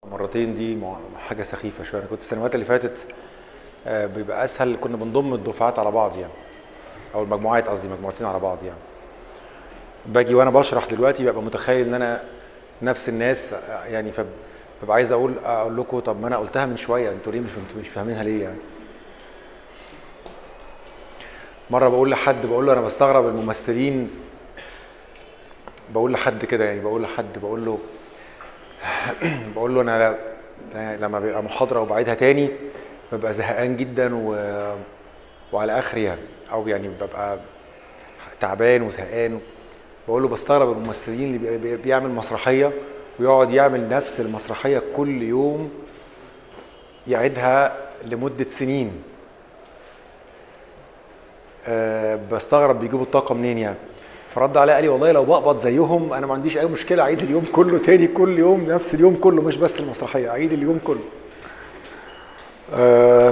مرتين دي مع- حاجه سخيفه شويه انا كنت السنوات اللي فاتت آه، بيبقى اسهل كنا بنضم الدفعات على بعض يعني او المجموعات قصدي مجموعتين على بعض يعني باجي وانا بشرح دلوقتي ببقى متخيل ان انا نفس الناس آه، يعني فببقى عايز اقول اقول لكم طب ما انا قلتها من شويه انتوا ليه مش انتوا مش فاهمينها ليه يعني مره بقول لحد بقول له انا بستغرب الممثلين بقول لحد كده يعني بقول لحد بقول له بقول له انا ل- لما بيبقى محاضره وبعيدها تاني ببقى زهقان جدا و... وعلى اخري يعني او يعني ببقى تعبان وزهقان بقول له بستغرب الممثلين اللي بي- بي- بيعمل مسرحيه ويقعد يعمل نفس المسرحيه كل يوم يعيدها لمده سنين أه بستغرب بيجيبوا الطاقه منين يعني فرد عليا قال لي والله لو بقبض زيهم انا ما عنديش اي مشكله اعيد اليوم كله تاني كل يوم نفس اليوم كله مش بس المسرحيه اعيد اليوم كله أه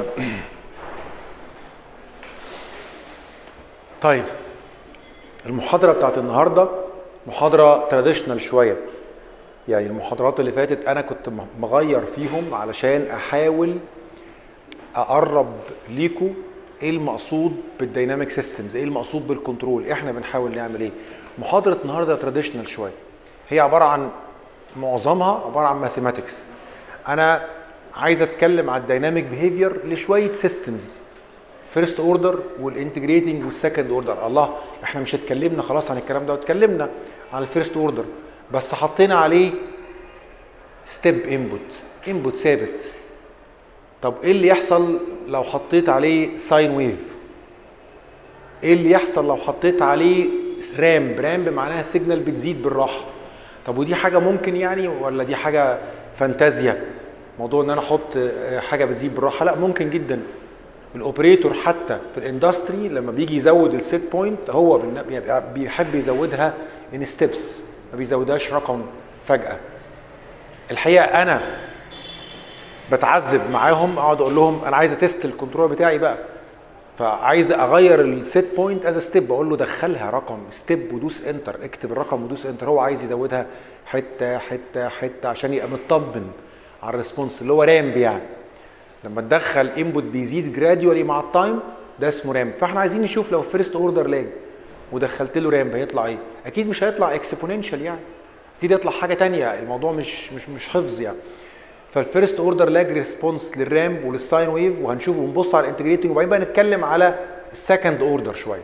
طيب المحاضره بتاعت النهارده محاضره تراديشنال شويه يعني المحاضرات اللي فاتت انا كنت م- مغير فيهم علشان احاول اقرب ليكوا ايه المقصود بالديناميك سيستمز ايه المقصود بالكنترول احنا بنحاول نعمل ايه محاضره النهارده تراديشنال شويه هي عباره عن معظمها عباره عن ماثيماتكس انا عايز اتكلم على الديناميك بيهيفير لشويه سيستمز فيرست اوردر والانتجريتنج والسكند اوردر الله احنا مش اتكلمنا خلاص عن الكلام ده اتكلمنا عن الفيرست اوردر بس حطينا عليه ستيب انبوت انبوت ثابت طب ايه اللي يحصل لو حطيت عليه ساين ويف ايه اللي يحصل لو حطيت عليه رامب رامب معناها السيجنال بتزيد بالراحه طب ودي حاجه ممكن يعني ولا دي حاجه فانتازيا موضوع ان انا احط آه، حاجه بتزيد بالراحه لا ممكن جدا الاوبريتور حتى في الاندستري لما بيجي يزود السيت بوينت هو بالن- بيبقى- بيحب يزودها ان ستيبس ما بيزودهاش رقم فجاه الحقيقه انا بتعذب معاهم اقعد اقول لهم انا عايز اتست الكنترول بتاعي بقى فعايز اغير السيت بوينت از ستيب بقول له دخلها رقم ستيب ودوس انتر اكتب الرقم ودوس انتر هو عايز يزودها حته حته حته عشان يبقى مطمن على الريسبونس اللي هو رامب يعني لما تدخل انبوت بيزيد جراديولي مع التايم ده اسمه رامب فاحنا عايزين نشوف لو فيرست اوردر لاج ودخلت له رامب هيطلع ايه اكيد مش هيطلع اكسبوننشال يعني اكيد يطلع حاجه تانية الموضوع مش مش مش حفظ يعني فالفيرست اوردر لاج ريسبونس للرامب وللساين ويف وهنشوف ونبص على الانتجريتنج وبعدين بقى نتكلم على السكند اوردر شويه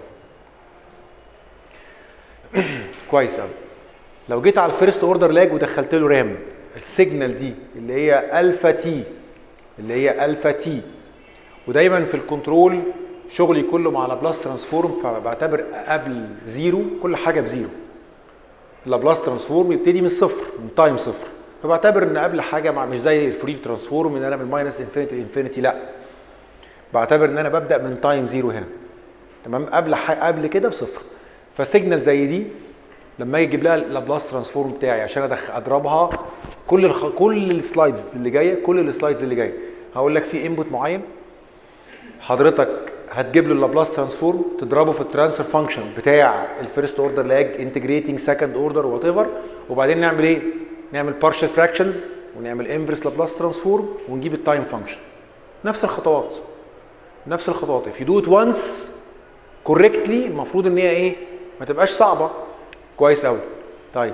كويس قوي لو جيت على الفيرست اوردر لاج ودخلت له رام السيجنال دي اللي هي الفا تي اللي هي الفا تي ودايما في الكنترول شغلي كله مع لابلاس ترانسفورم فبعتبر قبل زيرو كل حاجه بزيرو اللابلاس ترانسفورم يبتدي من صفر من تايم صفر فبعتبر ان قبل حاجه مع مش زي الفري ترانسفورم ان انا من ماينس انفينيتي لانفينيتي لا بعتبر ان انا ببدا من تايم زيرو هنا تمام قبل ح... قبل كده بصفر فسيجنال زي دي لما اجي اجيب لها اللابلاس ترانسفورم بتاعي عشان أدخ... اضربها كل الخ... كل السلايدز اللي جايه كل السلايدز اللي جايه هقول لك في انبوت معين حضرتك هتجيب له اللابلاس ترانسفورم تضربه في الترانسفير فانكشن بتاع الفيرست اوردر لاج انتجريتنج سكند اوردر وات ايفر وبعدين نعمل ايه؟ نعمل بارشال فراكشنز ونعمل انفرس لابلاس ترانسفورم ونجيب التايم فانكشن نفس الخطوات نفس الخطوات if you do it once correctly المفروض ان هي ايه؟ ما تبقاش صعبه كويس قوي طيب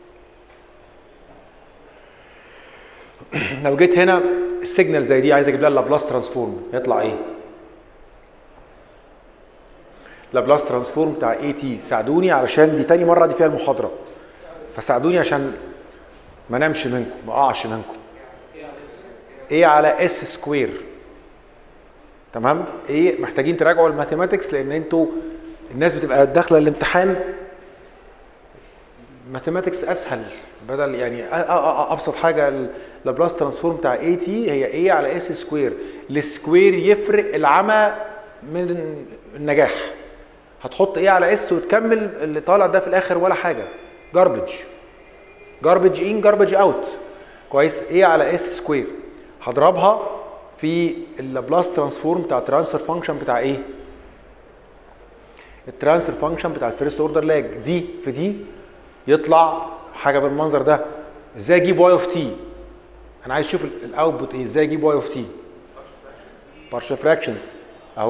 لو جيت هنا السيجنال زي دي عايز اجيب لها اللابلاس ترانسفورم يطلع ايه؟ لابلاس ترانسفورم بتاع اي تي ساعدوني علشان دي تاني مره دي فيها المحاضره فساعدوني عشان ما نمشي منكم ما اقعش منكم ايه على اس سكوير تمام ايه محتاجين تراجعوا الماثيماتكس لان انتوا الناس بتبقى داخله الامتحان ماثيماتكس اسهل بدل يعني أ- أ- أ- ابسط حاجه اللابلاس ترانسفورم بتاع اي تي هي ايه على اس سكوير السكوير يفرق العمى من النجاح هتحط ايه على اس وتكمل اللي طالع ده في الاخر ولا حاجه جاربج جاربج ان جاربج اوت كويس ايه على اس سكوير هضربها في اللابلاس ترانسفورم بتاع الترانسفير فانكشن بتاع ايه الترانسفير فانكشن بتاع الفيرست اوردر لاج دي في دي يطلع حاجه بالمنظر ده ازاي اجيب واي اوف تي انا عايز اشوف الاوتبوت ايه ازاي اجيب واي اوف تي بارشال فراكشنز اهو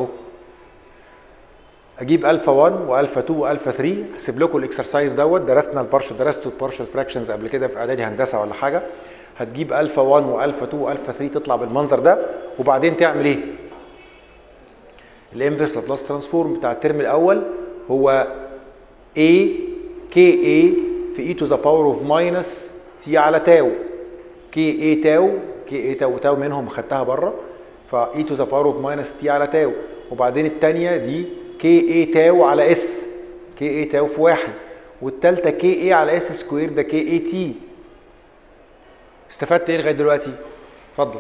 اجيب الفا 1 والفا 2 والفا 3 هسيب لكم الاكسرسايز دوت درسنا البارشال درستوا البارشال فراكشنز قبل كده في اعدادي هندسه ولا حاجه هتجيب الفا 1 والفا 2 والفا 3 تطلع بالمنظر ده وبعدين تعمل ايه؟ الانفرس لابلاس ترانسفورم بتاع الترم الاول هو A كي A في e to the power of minus t على تاو كي A تاو كي A تاو تاو منهم خدتها بره ف e to the power of minus t على تاو وبعدين الثانيه دي كي A تاو على اس كي A تاو في واحد والثالثه كي A على اس سكوير ده كي A تي استفدت ايه لغايه دلوقتي؟ اتفضل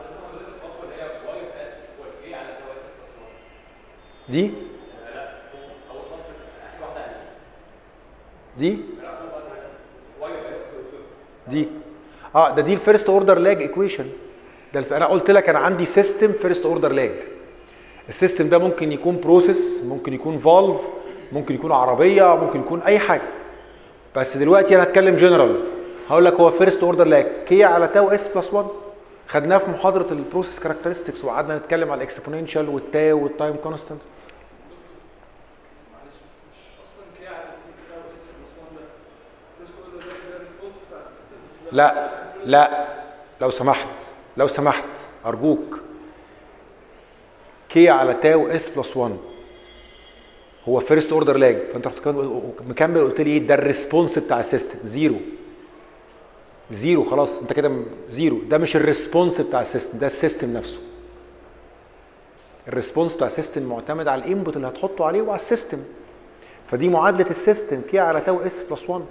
دي دي دي اه ده دي الفيرست اوردر لاج ايكويشن ده الف... انا قلت لك انا عندي سيستم فيرست اوردر لاج السيستم ده ممكن يكون بروسيس ممكن يكون فالف ممكن يكون عربيه ممكن يكون اي حاجه بس دلوقتي انا هتكلم جنرال هقول لك هو فيرست اوردر لاج كي على تاو اس بلس 1 خدناه في محاضره البروسيس كاركترستكس وقعدنا نتكلم على الاكسبوننشال والتاو والتايم كونستانت لا لا لو سمحت لو سمحت ارجوك كي على تاو اس بلس 1 هو فيرست اوردر لاج فانت رحت مكمل قلت لي ايه ده الريسبونس بتاع السيستم زيرو زيرو خلاص انت كده زيرو ده مش الريسبونس بتاع السيستم ده السيستم نفسه الريسبونس بتاع السيستم معتمد على الانبوت اللي هتحطه عليه وعلى السيستم فدي معادله السيستم كي على تاو اس بلس 1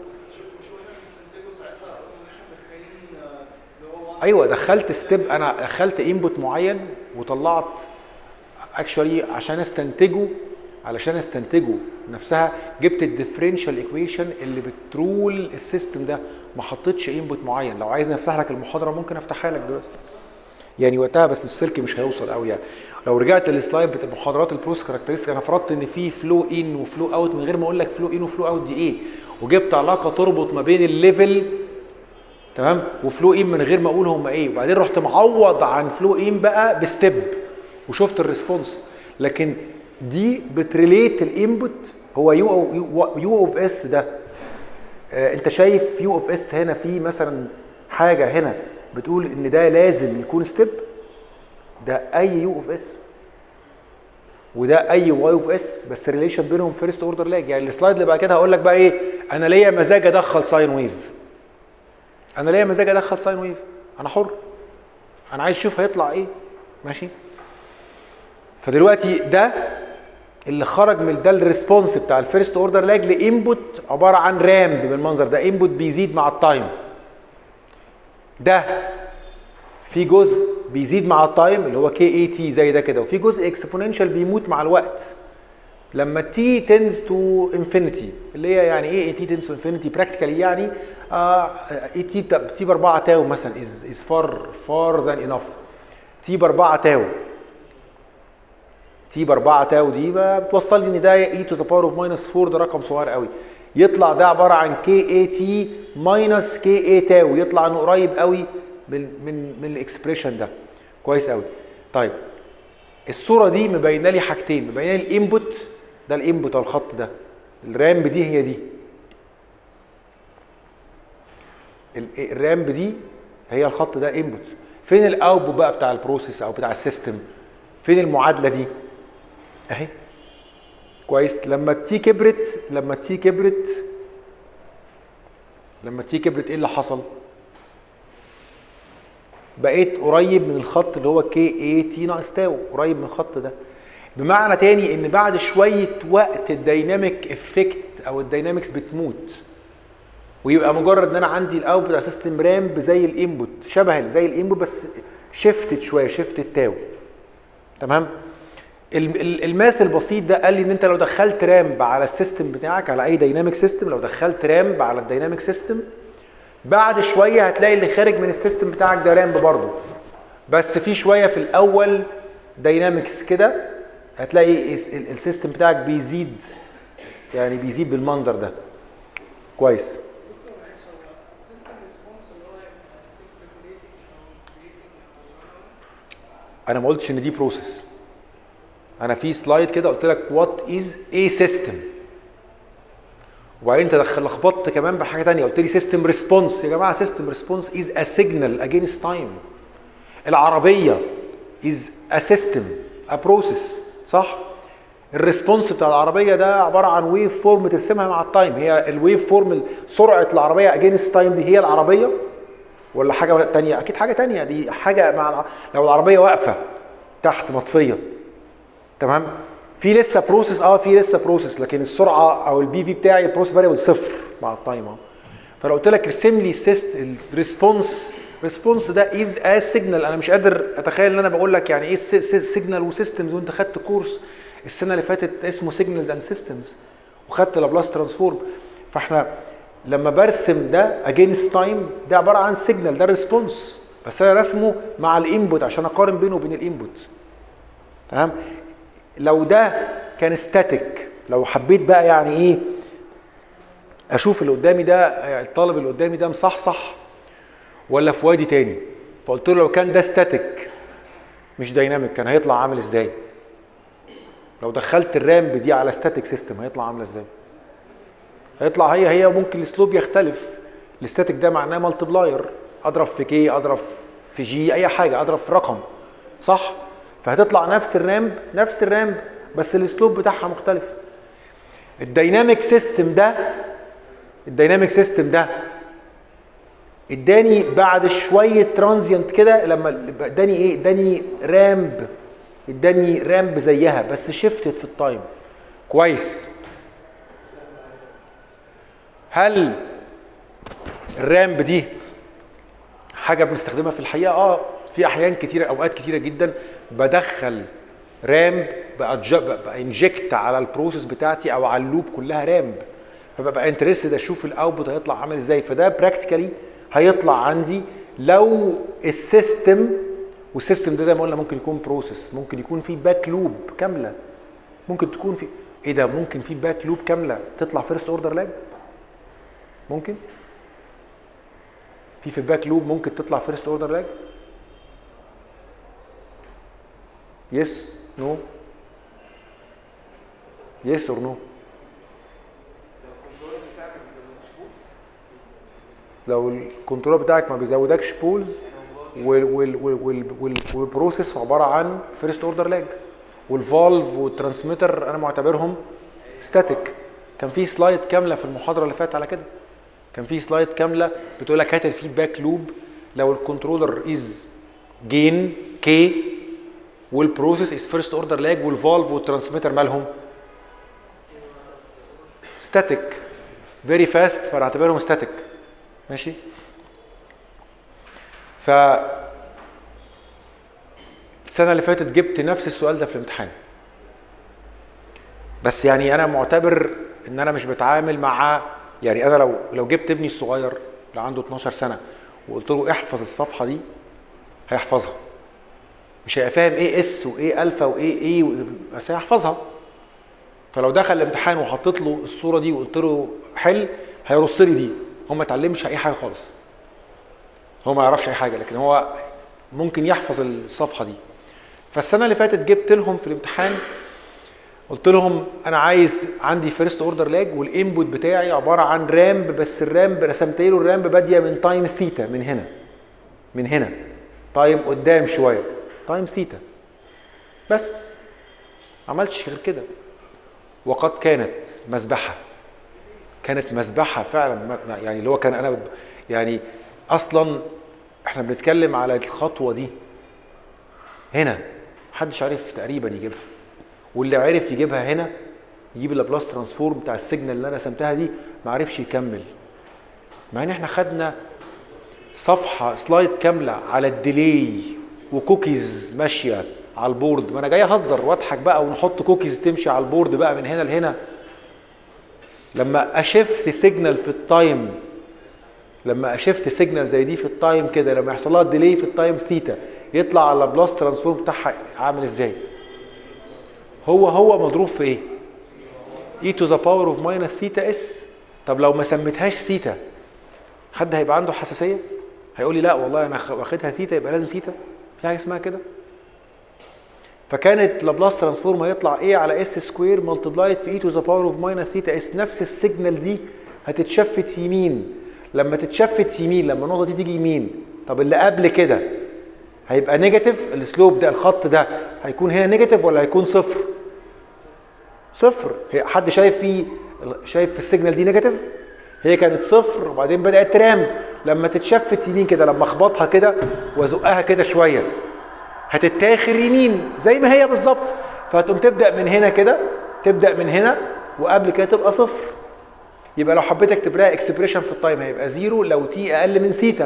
ايوه دخلت ستيب انا دخلت انبوت معين وطلعت اكشولي عشان استنتجه علشان استنتجه نفسها جبت الديفرنشال ايكويشن اللي بترول السيستم ده ما حطيتش انبوت معين لو عايز نفتح لك المحاضره ممكن افتحها لك دلوقتي يعني وقتها بس السلك مش هيوصل قوي يعني لو رجعت للسلايد بتاع محاضرات البروس كاركترستيك انا فرضت ان في فلو ان وفلو اوت من غير ما اقول لك فلو ان وفلو اوت دي ايه وجبت علاقه تربط ما بين الليفل تمام وفلو ان من غير ما اقول هم ايه وبعدين رحت معوض عن فلو ان بقى بستيب وشفت الريسبونس لكن دي بتريليت الانبوت هو يو يو اوف اس ده آه انت شايف يو اوف اس هنا في مثلا حاجه هنا بتقول ان ده لازم يكون ستيب ده اي يو اوف اس وده اي واي اوف اس بس الريليشن بينهم فيرست اوردر لاج يعني السلايد اللي بعد كده هقول لك بقى ايه انا ليا مزاج ادخل ساين ويف انا ليا مزاج ادخل ساين ويف انا حر انا عايز اشوف هيطلع ايه ماشي فدلوقتي ده اللي خرج من ده الريسبونس بتاع الفيرست اوردر لاج لانبوت عباره عن رامب بالمنظر ده انبوت بيزيد مع التايم ده في جزء بيزيد مع التايم اللي هو كي اي تي زي ده كده وفي جزء اكسبوننشال بيموت مع الوقت لما تي تنز تو انفينيتي اللي هي يعني ايه اي تي تنز تو انفينيتي براكتيكالي يعني اي تي تي ب 4 تاو مثلا از از فار فار ذان انف تي ب 4 تاو تي ب 4 تاو دي بتوصل لي ان ده اي تو ذا باور اوف ماينس 4 ده رقم صغير قوي يطلع ده عباره عن كي اي تي ماينس كي اي تاو يطلع انه قريب قوي من من من الاكسبريشن ده كويس قوي طيب الصوره دي مبينه لي حاجتين مبينه لي الانبوت ده الانبوت او الخط ده الرامب دي هي دي الرامب دي هي الخط ده انبوت فين الاوتبوت بقى بتاع البروسيس او بتاع السيستم فين المعادله دي اهي كويس لما التي كبرت لما التي كبرت لما التي كبرت ايه اللي حصل بقيت قريب من الخط اللي هو كي اي تي ناقص تاو قريب من الخط ده بمعنى تاني ان بعد شويه وقت الدايناميك افكت او الداينامكس بتموت ويبقى مجرد ان انا عندي الاوتبوت بتاع سيستم رامب زي الانبوت شبه زي الانبوت بس شفتت شويه شفتت تاو تمام الماث البسيط ده قال لي ان انت لو دخلت رامب على السيستم بتاعك على اي دايناميك سيستم لو دخلت رامب على الدايناميك سيستم بعد شويه هتلاقي اللي خارج من السيستم بتاعك ده رامب برضه بس في شويه في الاول داينامكس كده هتلاقي السيستم بتاعك بيزيد يعني بيزيد بالمنظر ده كويس انا ما قلتش ان دي بروسيس انا في سلايد كده قلت لك وات از اي سيستم وبعدين انت دخل لخبطت كمان بحاجه ثانيه قلت لي سيستم ريسبونس يا جماعه سيستم ريسبونس از ا سيجنال اجينست تايم العربيه از ا سيستم ا بروسيس صح الريسبونس بتاع العربيه ده عباره عن ويف فورم ترسمها مع التايم هي الويف فورم سرعه العربيه اجينست تايم دي هي العربيه ولا حاجه تانية اكيد حاجه تانية دي حاجه مع الع... لو العربيه واقفه تحت مطفيه تمام في لسه بروسيس اه في لسه بروسيس لكن السرعه او البي في بتاعي البروسيس فاريبل صفر مع التايم اهو فلو قلت لك ارسم لي الريسبونس ريسبونس ده از از سيجنال انا مش قادر اتخيل ان انا بقول لك يعني ايه سيجنال وسيستمز وانت خدت كورس السنه اللي فاتت اسمه سيجنالز اند سيستمز وخدت لابلاس ترانسفورم فاحنا لما برسم ده اجينست تايم ده عباره عن سيجنال ده ريسبونس بس انا رسمه مع الانبوت عشان اقارن بينه وبين الانبوت تمام لو ده كان ستاتيك لو حبيت بقى يعني ايه اشوف اللي قدامي ده الطالب اللي قدامي ده مصحصح ولا في وادي تاني فقلت له لو كان ده ستاتيك مش دايناميك كان هيطلع عامل ازاي لو دخلت الرامب دي على ستاتيك سيستم هيطلع عامله ازاي هيطلع هي هي وممكن الاسلوب يختلف الستاتيك ده معناه مالتبلاير اضرب في كي اضرب في جي اي حاجه اضرب في رقم صح فهتطلع نفس الرامب نفس الرامب بس الاسلوب بتاعها مختلف الديناميك سيستم ده الديناميك سيستم ده اداني بعد شويه ترانزيانت كده لما اداني ايه اداني رامب اداني رامب زيها بس شفتت في التايم كويس هل الرامب دي حاجه بنستخدمها في الحقيقه اه في احيان كتيره اوقات كتيره جدا بدخل رامب بانجكت على البروسيس بتاعتي او على اللوب كلها رامب فببقى انترستد اشوف الاوتبوت هيطلع عامل ازاي فده براكتيكالي هيطلع عندي لو السيستم والسيستم ده زي ما قلنا ممكن يكون بروسيس ممكن يكون في باك لوب كامله ممكن تكون في ايه ده ممكن في باك لوب كامله تطلع فيرست اوردر لاج ممكن في في الباك لوب ممكن تطلع فيرست اوردر لاج يس نو يس اور نو لو الكنترول بتاعك ما بيزودكش بولز والبروسيس عباره عن فيرست اوردر لاج والفالف والترانسميتر انا معتبرهم ستاتيك كان في سلايد كامله في المحاضره اللي فاتت على كده كان في سلايد كامله بتقول لك هات الفيدباك لوب لو الكنترولر از جين كي والبروسيس از فيرست اوردر لاج والفالف والترانسميتر مالهم ستاتيك فيري فاست فنعتبرهم ستاتيك ماشي ف السنه اللي فاتت جبت نفس السؤال ده في الامتحان بس يعني انا معتبر ان انا مش بتعامل مع يعني انا لو لو جبت ابني الصغير اللي عنده 12 سنه وقلت له احفظ الصفحه دي هيحفظها مش هيبقى فاهم ايه اس وايه الفا وايه ايه بس هيحفظها فلو دخل الامتحان وحطيت له الصوره دي وقلت له حل هيرص لي دي هو ما اتعلمش اي حاجه خالص هو ما يعرفش اي حاجه لكن هو ممكن يحفظ الصفحه دي فالسنه اللي فاتت جبت لهم في الامتحان قلت لهم انا عايز عندي فيرست اوردر لاج والانبوت بتاعي عباره عن رامب بس الرامب رسمت له الرامب باديه من تايم ثيتا من هنا من هنا تايم قدام شويه تايم ثيتا بس عملتش غير كده وقد كانت مذبحه كانت مذبحه فعلا يعني اللي هو كان انا يعني اصلا احنا بنتكلم على الخطوه دي هنا محدش عارف تقريبا يجيبها واللي عرف يجيبها هنا يجيب اللابلاس ترانسفورم بتاع السيجنال اللي انا رسمتها دي ما عرفش يكمل مع ان احنا خدنا صفحه سلايد كامله على الديلي وكوكيز ماشيه على البورد ما انا جاي اهزر واضحك بقى ونحط كوكيز تمشي على البورد بقى من هنا لهنا لما اشفت سيجنال في التايم لما اشفت سيجنال زي دي في التايم كده لما يحصل لها ديلي في التايم ثيتا يطلع على بلس ترانسفورم بتاعها عامل ازاي هو هو مضروب في ايه اي تو ذا باور اوف ماينس ثيتا اس طب لو ما سميتهاش ثيتا حد هيبقى عنده حساسيه هيقول لي لا والله انا واخدها ثيتا يبقى لازم ثيتا في حاجه اسمها كده فكانت لابلاس ترانسفورم هيطلع ايه على اس سكوير ملتبلايد في اي تو ذا باور اوف ماينس ثيتا اس نفس السيجنال دي هتتشفت يمين لما تتشفت يمين لما النقطه دي تيجي يمين طب اللي قبل كده هيبقى نيجاتيف السلوب ده الخط ده هيكون هنا نيجاتيف ولا هيكون صفر صفر هي حد شايف فيه شايف في السيجنال دي نيجاتيف هي كانت صفر وبعدين بدات ترام لما تتشفت يمين كده لما اخبطها كده وازقها كده شويه هتتاخر يمين زي ما هي بالظبط فهتقوم تبدا من هنا كده تبدا من هنا وقبل كده تبقى صفر يبقى لو حبيت اكتب لها اكسبريشن في التايم هيبقى زيرو لو تي اقل من ثيتا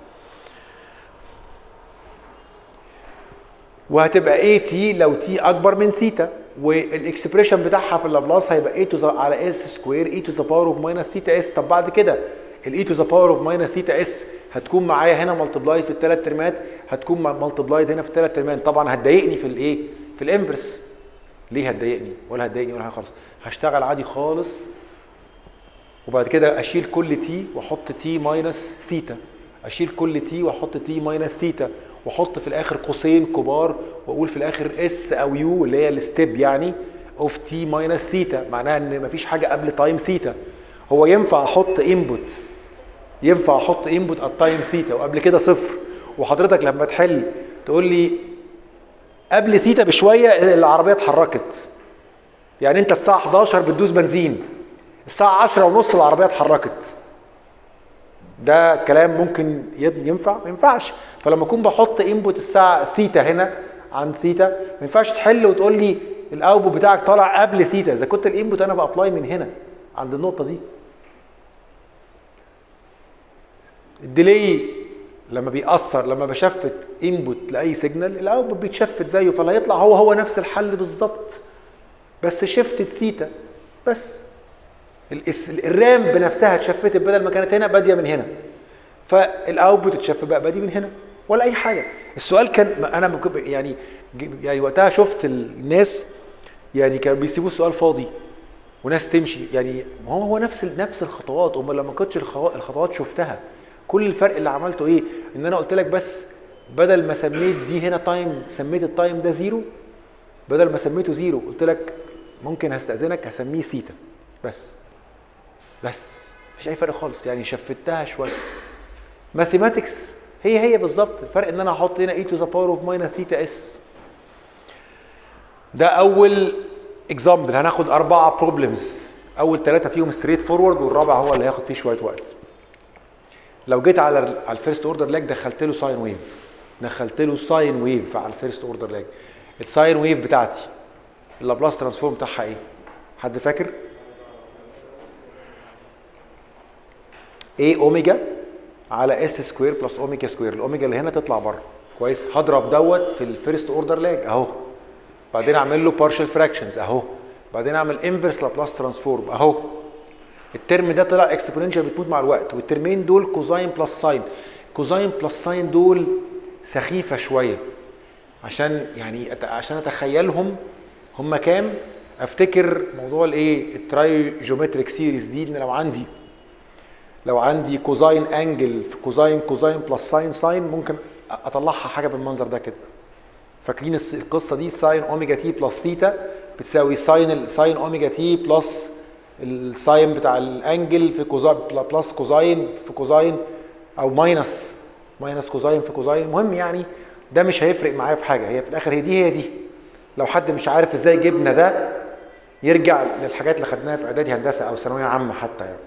وهتبقى اي تي لو تي اكبر من ثيتا والاكسبريشن بتاعها في اللابلاس هيبقى اي تو على اس سكوير اي تو ذا باور اوف ماينس ثيتا اس طب بعد كده الاي تو ذا باور اوف ماينس ثيتا اس هتكون معايا هنا ملتبلاي في الثلاث ترمات هتكون ملتبلايد هنا في الثلاث ترمات طبعا هتضايقني في الايه في الانفرس ليه هتضايقني ولا هتضايقني ولا حاجه خالص هشتغل عادي خالص وبعد كده اشيل كل تي واحط تي ماينس ثيتا اشيل كل تي واحط تي ماينس ثيتا واحط في الاخر قوسين كبار واقول في الاخر اس او يو اللي هي الستيب يعني اوف تي ماينس ثيتا معناها ان مفيش حاجه قبل تايم ثيتا هو ينفع احط انبوت ينفع احط انبوت ات تايم ثيتا وقبل كده صفر وحضرتك لما تحل تقول لي قبل ثيتا بشويه العربيه اتحركت يعني انت الساعه 11 بتدوس بنزين الساعه 10 ونص العربيه اتحركت ده كلام ممكن ينفع ما ينفعش فلما اكون بحط انبوت الساعه ثيتا هنا عن ثيتا ما ينفعش تحل وتقول لي الاوتبوت بتاعك طالع قبل ثيتا اذا كنت الانبوت انا بابلاي من هنا عند النقطه دي الديلي لما بيأثر لما بشفت انبوت لاي سيجنال الاوتبوت بيتشفت زيه فاللي هيطلع هو هو نفس الحل بالظبط بس شفتت ثيتا بس الرام بنفسها اتشفتت بدل ما كانت هنا باديه من هنا فالاوتبوت اتشف بقى بادي من هنا ولا اي حاجه السؤال كان انا يعني يعني وقتها شفت الناس يعني كانوا بيسيبوا السؤال فاضي وناس تمشي يعني ما هو هو نفس نفس الخطوات امال لما كنتش الخطوات شفتها كل الفرق اللي عملته ايه ان انا قلت لك بس بدل ما سميت دي هنا تايم سميت التايم ده زيرو بدل ما سميته زيرو قلت لك ممكن هستاذنك هسميه ثيتا بس بس مفيش اي فرق خالص يعني شفتها شويه ماثيماتكس هي هي بالظبط الفرق ان انا احط هنا اي تو ذا باور اوف ماينس ثيتا اس ده اول اكزامبل هناخد اربعه بروبلمز اول ثلاثه فيهم ستريت فورورد والرابع هو اللي هياخد فيه شويه وقت لو جيت على على الفيرست اوردر لاج دخلت له ساين ويف دخلت له ساين ويف على الفيرست اوردر لاج الساين ويف بتاعتي اللابلاس ترانسفورم بتاعها ايه حد فاكر ايه اوميجا على اس سكوير بلس اوميجا سكوير الاوميجا اللي هنا تطلع بره كويس هضرب دوت في الفيرست اوردر لاج اهو بعدين اعمل له بارشال فراكشنز اهو بعدين اعمل انفرس لابلاس ترانسفورم اهو الترم ده طلع اكسبوننشال بتموت مع الوقت والترمين دول كوزاين بلس ساين كوزاين بلس ساين دول سخيفه شويه عشان يعني عشان اتخيلهم هم كام افتكر موضوع الايه التراي جيومتريك سيريز دي ان لو عندي لو عندي كوزاين انجل في كوزاين كوزاين بلس ساين ساين ممكن اطلعها حاجه بالمنظر ده كده فاكرين القصه دي ساين اوميجا تي بلس ثيتا بتساوي ساين ساين اوميجا تي بلس الساين بتاع الانجل في كوزاين بلس كوزاين في كوزاين او ماينس ماينس كوزاين في كوزاين المهم يعني ده مش هيفرق معايا في حاجه هي في الاخر هي دي هي دي لو حد مش عارف ازاي جبنا ده يرجع للحاجات اللي خدناها في اعدادي هندسه او ثانويه عامه حتى يعني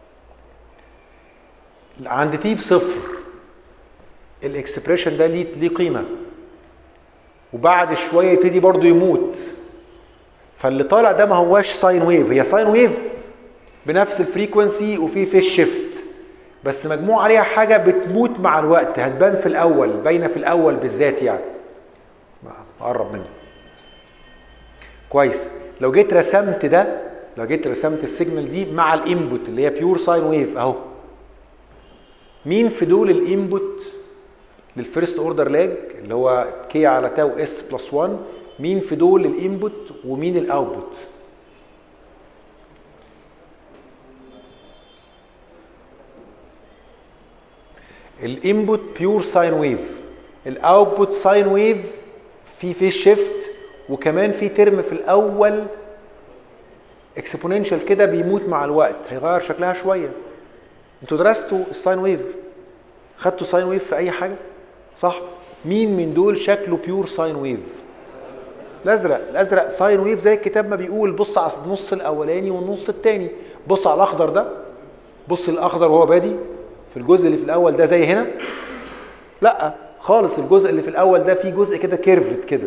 عند تي بصفر الاكسبريشن ده ليه ليه قيمه وبعد شويه يبتدي برضه يموت فاللي طالع ده ما هواش ساين ويف هي ساين ويف بنفس الفريكونسي وفي فيس شيفت بس مجموع عليها حاجه بتموت مع الوقت هتبان في الاول باينه في الاول بالذات يعني اقرب مني كويس لو جيت رسمت ده لو جيت رسمت السيجنال دي مع الانبوت اللي هي بيور ساين ويف اهو مين في دول الانبوت للفيرست اوردر لاج اللي هو كي على تاو اس بلس 1 مين في دول الانبوت ومين الاوتبوت الانبوت بيور ساين ويف الاوتبوت ساين ويف في فيس شيفت وكمان في ترم في الاول اكسبوننشال كده بيموت مع الوقت هيغير شكلها شويه انتوا درستوا الساين ويف خدتوا ساين ويف في اي حاجه صح مين من دول شكله بيور ساين ويف الازرق الازرق ساين ويف زي الكتاب ما بيقول بص على النص الاولاني والنص الثاني بص على الاخضر ده بص الاخضر وهو بادي في الجزء اللي في الاول ده زي هنا لا خالص الجزء اللي في الاول ده فيه جزء كده كيرفت كده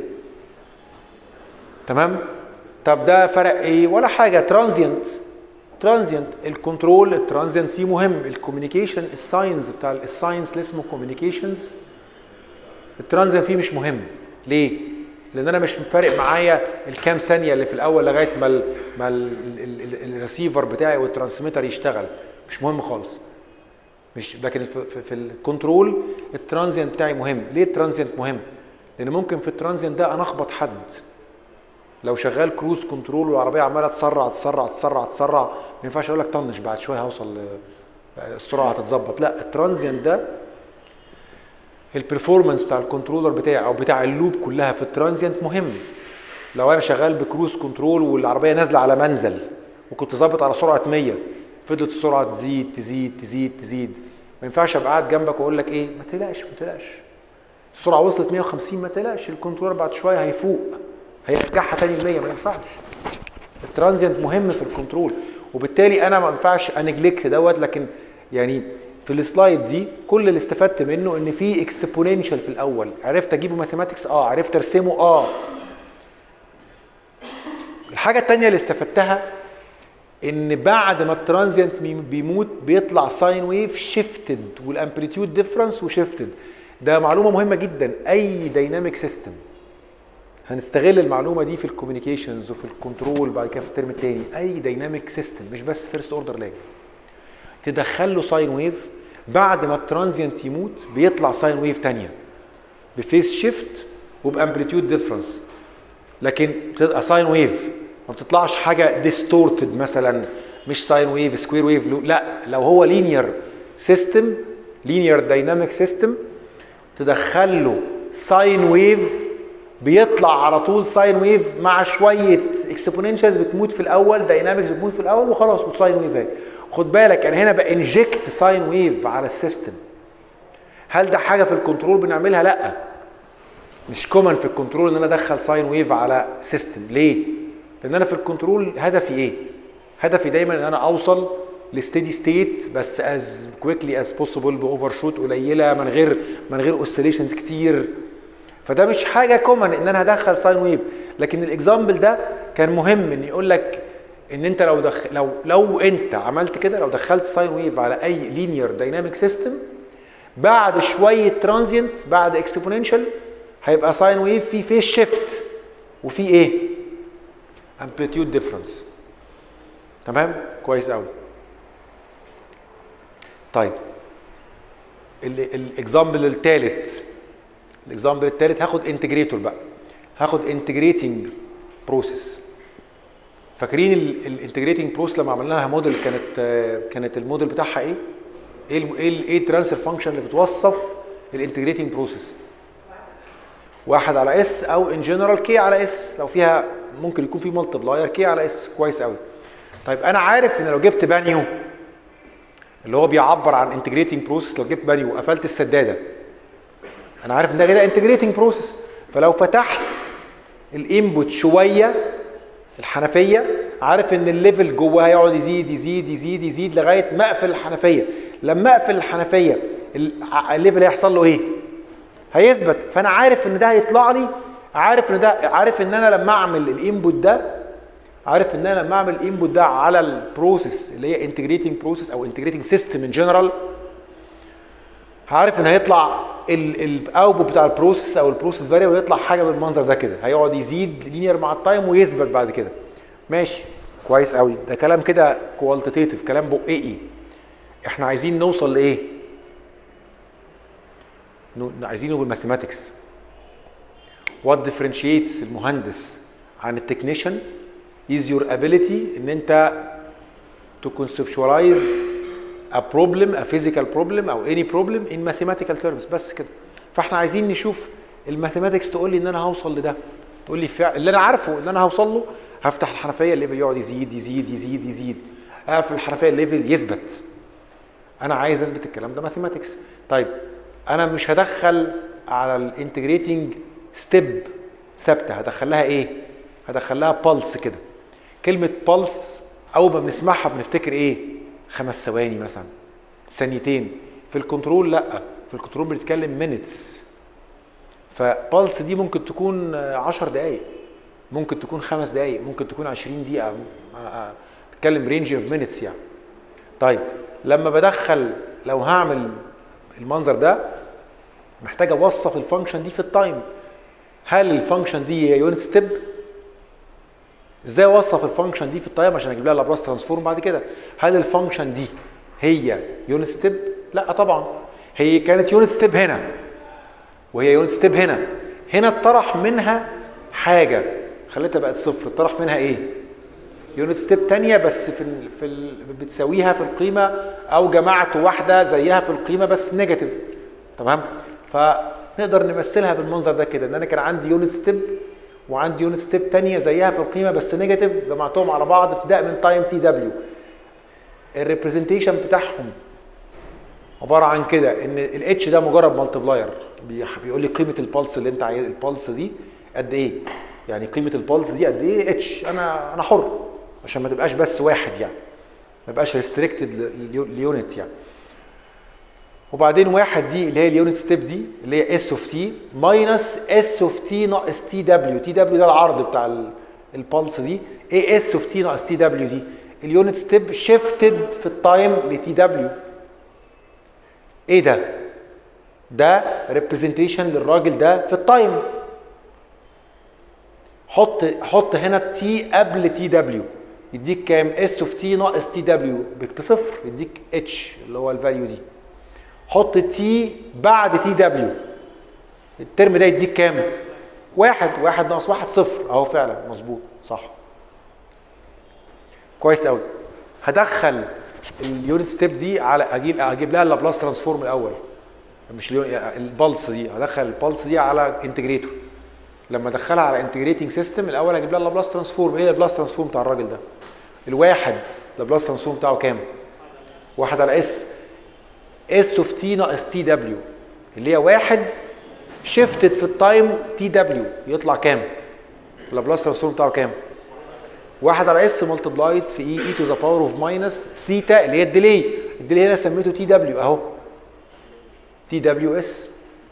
تمام طب ده فرق ايه ولا حاجه ترانزيانت ترانزيانت الكنترول الترانزيانت فيه مهم الكوميونيكيشن الساينز بتاع الساينس اللي اسمه كوميونيكيشنز الترانزيانت فيه مش مهم ليه لان انا مش فارق معايا الكام ثانيه اللي في الاول لغايه ما ال ما الريسيفر بتاعي والترانسميتر يشتغل مش مهم خالص مش لكن في, في, في الكنترول الترانزيانت بتاعي مهم ليه الترانزيانت مهم لان ممكن في الترانزيانت ده انا اخبط حد لو شغال كروز كنترول والعربيه عماله تسرع تسرع تسرع تسرع ما ينفعش اقول لك طنش بعد شويه هوصل السرعه هتتظبط لا الترانزيانت ده البرفورمانس بتاع الكنترولر بتاعي او بتاع اللوب كلها في الترانزيانت مهم لو انا شغال بكروز كنترول والعربيه نازله على منزل وكنت ظابط على سرعه 100 فضلت السرعه تزيد تزيد تزيد تزيد ما ينفعش ابقى قاعد جنبك واقول لك ايه ما تقلقش ما تقلقش السرعه وصلت 150 ما تقلقش الكنترولر بعد شويه هيفوق هيرجعها تاني ل 100 ما ينفعش الترانزيانت مهم في الكنترول وبالتالي انا ما ينفعش انجلك دوت لكن يعني في السلايد دي كل اللي استفدت منه ان في اكسبوننشال في الاول عرفت اجيبه ماثيماتكس اه عرفت ارسمه اه الحاجه الثانيه اللي استفدتها ان بعد ما الترانزيانت بيموت بيطلع ساين ويف شيفتد والامبليتيود ديفرنس وشيفتد ده معلومه مهمه جدا اي دايناميك سيستم هنستغل المعلومه دي في الكوميونيكيشنز وفي الكنترول بعد كده في الترم الثاني اي دايناميك سيستم مش بس فيرست اوردر لاج تدخل له ساين ويف بعد ما الترانزيانت يموت بيطلع ساين ويف ثانيه بفيس شيفت وبامبليتيود ديفرنس لكن بتبقى ساين ويف ما بتطلعش حاجه ديستورتد مثلا مش ساين ويف سكوير ويف لا لو هو لينير سيستم لينير دايناميك سيستم تدخل له ساين ويف بيطلع على طول ساين ويف مع شويه اكسبوننشالز بتموت في الاول داينامكس بتموت في الاول وخلاص وساين ويف اهي خد بالك انا هنا بانجكت ساين ويف على السيستم هل ده حاجه في الكنترول بنعملها لا مش كومن في الكنترول ان انا ادخل ساين ويف على سيستم ليه لان انا في الكنترول هدفي ايه هدفي دايما ان انا اوصل لستيدي ستيت بس از كويكلي از بوسيبل باوفر شوت قليله من غير من غير اوسيليشنز كتير فده مش حاجه كومن ان انا هدخل ساين ويف لكن الاكزامبل ده كان مهم ان يقول لك ان انت لو دخ... لو لو انت عملت كده لو دخلت ساين ويف على اي لينير دايناميك سيستم بعد شويه ترانزيانت بعد اكسبوننشال هيبقى ساين ويف في فيس شيفت وفي ايه امبليتيود ديفرنس تمام كويس قوي طيب الاكزامبل الثالث الاكزامبل الثالث هاخد انتجريتور بقى هاخد انتجريتنج بروسيس فاكرين الانتجريتنج بروسيس لما عملنا لها موديل كانت كانت الموديل بتاعها ايه؟ ايه ايه ايه الترانسفير فانكشن اللي بتوصف الانتجريتنج بروسيس؟ واحد على اس او ان جنرال كي على اس لو فيها ممكن يكون في مالتبلاير كي على اس كويس قوي. طيب انا عارف ان لو جبت بانيو اللي هو بيعبر عن انتجريتنج بروسيس لو جبت بانيو وقفلت السداده انا عارف ان ده كده انتجريتنج بروسيس فلو فتحت الانبوت شويه الحنفيه عارف ان الليفل جوه هيقعد يزيد يزيد يزيد يزيد لغايه ما اقفل الحنفيه لما اقفل الحنفيه الليفل هيحصل له ايه هيثبت فانا عارف ان ده هيطلع لي عارف ان ده عارف ان انا لما اعمل الانبوت ده عارف ان انا لما اعمل الانبوت ده على البروسيس اللي هي انتجريتنج بروسيس او انتجريتنج سيستم ان جنرال عارف ان هيطلع الاوتبوت بتاع البروسيس او البروسيس فاريبل يطلع حاجه بالمنظر ده كده هيقعد يزيد لينير مع التايم ويثبت بعد كده ماشي كويس قوي ده كلام كده كوالتيتيف كلام بقئي احنا عايزين نوصل لايه عايزينه بالماثيماتكس وات differentiates المهندس عن التكنيشن is your ability ان انت to conceptualize a problem a physical problem او any problem in mathematical terms بس كده فاحنا عايزين نشوف الماثيماتكس تقول لي ان انا هوصل لده تقول لي فعلا اللي انا عارفه اللي انا هوصل له هفتح الحنفيه الليفل يقعد يزيد يزيد يزيد يزيد اقفل الحنفيه الليفل يثبت انا عايز اثبت الكلام ده ماثيماتكس طيب انا مش هدخل على الانتجريتنج ستيب ثابته هدخل لها ايه هدخل لها بالس كده كلمه بالس اول ما بنسمعها بنفتكر ايه خمس ثواني مثلا ثانيتين في الكنترول لا في الكنترول بنتكلم مينتس فبالس دي ممكن تكون 10 دقائق ممكن تكون خمس دقائق ممكن تكون 20 دقيقه بتكلم رينج اوف مينتس يعني طيب لما بدخل لو هعمل المنظر ده محتاج اوصف الفانكشن دي في التايم هل الفانكشن دي هي يونت ستيب ازاي اوصف الفانكشن دي في التايم عشان اجيب لها لابلاس ترانسفورم بعد كده هل الفانكشن دي هي يونت ستيب لا طبعا هي كانت يونت ستيب هنا وهي يونت ستيب هنا هنا اتطرح منها حاجه خليتها بقت صفر اتطرح منها ايه يونت ستيب تانية بس في ال في ال بتساويها في القيمة أو جمعت واحدة زيها في القيمة بس نيجاتيف تمام فنقدر نمثلها بالمنظر ده كده إن أنا كان عندي يونت ستيب وعندي يونت ستيب تانية زيها في القيمة بس نيجاتيف جمعتهم على بعض ابتداء من تايم تي دبليو الريبريزنتيشن بتاعهم عبارة عن كده إن الاتش ده مجرد مالتبلاير بيقول لي قيمة البلس اللي أنت عايز البلس دي قد إيه يعني قيمة البلس دي قد إيه اتش أنا أنا حر عشان ما تبقاش بس واحد يعني ما يبقاش ريستريكتد ليونت يعني وبعدين واحد دي اللي هي اليونت ستيب دي اللي هي اس اوف تي ماينس اس اوف تي ناقص تي دبليو تي دبليو ده العرض بتاع البلس دي ايه اس اوف تي ناقص تي دبليو دي اليونت ستيب شيفتد في التايم لتي دبليو ايه ده ده ريبريزنتيشن للراجل ده في التايم حط حط هنا تي قبل تي دبليو يديك كام اس اوف تي ناقص تي دبليو بصفر يديك اتش اللي هو الفاليو دي حط تي بعد تي دبليو الترم ده يديك كام واحد واحد ناقص واحد صفر اهو فعلا مظبوط صح كويس قوي هدخل اليونت ستيب دي على اجيب اجيب لها اللابلاس ترانسفورم الاول مش البلس دي هدخل البلس دي على انتجريتور لما ادخلها على انتجريتنج سيستم الاول اجيب لها اللابلاس ترانسفورم ايه اللابلاس ترانسفورم بتاع الراجل ده الواحد اللابلاس ترانسفورم بتاعه كام واحد على اس اس اوف تي ناقص تي دبليو اللي هي واحد شيفتد في التايم تي دبليو يطلع كام اللابلاس ترانسفورم بتاعه كام واحد على اس ملتبلايد في اي اي تو ذا باور اوف ماينس ثيتا اللي هي الديلي الديلي هنا سميته تي دبليو اهو تي دبليو اس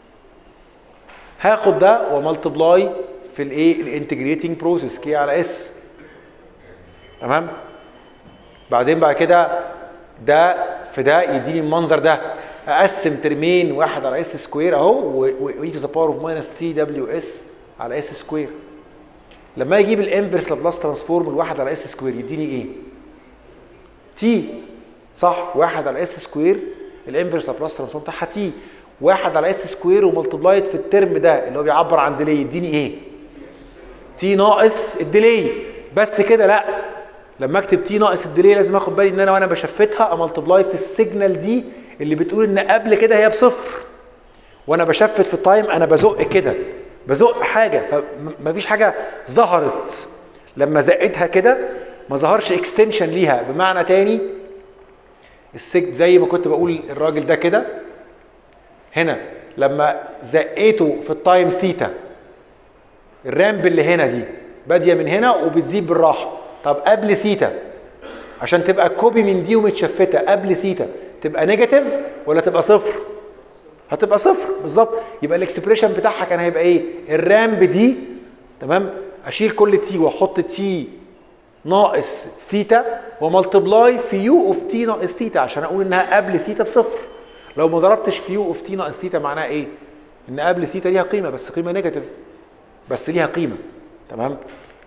هاخد ده وملتبلاي في الايه الانتجريتنج بروسيس كي على اس تمام بعدين بعد كده ده في ده يديني المنظر ده اقسم ترمين واحد على اس سكوير اهو واي تو ذا باور اوف ماينس سي دبليو اس على اس سكوير لما يجيب الانفرس لابلاس ترانسفورم الواحد على اس سكوير يديني ايه؟ تي صح واحد على اس سكوير الانفرس لابلاس ترانسفورم بتاعها تي واحد على اس سكوير وملتبلايد في الترم ده اللي هو بيعبر عن ديلي يديني ايه؟ تي ناقص الديلي بس كده لا لما اكتب تي ناقص الديلي لازم اخد بالي ان انا وانا بشفتها املتبلاي في السيجنال دي اللي بتقول ان قبل كده هي بصفر وانا بشفت في التايم انا بزق كده بزق حاجه فمفيش حاجه ظهرت لما زقتها كده ما ظهرش اكستنشن ليها بمعنى تاني السج زي ما كنت بقول الراجل ده كده هنا لما زقيته في التايم ثيتا الرامب اللي هنا دي باديه من هنا وبتزيد بالراحه طب قبل ثيتا عشان تبقى كوبي من دي ومتشفته قبل ثيتا تبقى نيجاتيف ولا تبقى صفر هتبقى صفر بالظبط يبقى الاكسبريشن بتاعها كان هيبقى ايه الرامب دي تمام اشيل كل تي واحط تي ناقص ثيتا وملتبلاي في يو اوف تي ناقص ثيتا عشان اقول انها قبل ثيتا بصفر لو ما ضربتش في يو اوف تي ناقص ثيتا معناها ايه ان قبل ثيتا ليها قيمه بس قيمه نيجاتيف بس ليها قيمه تمام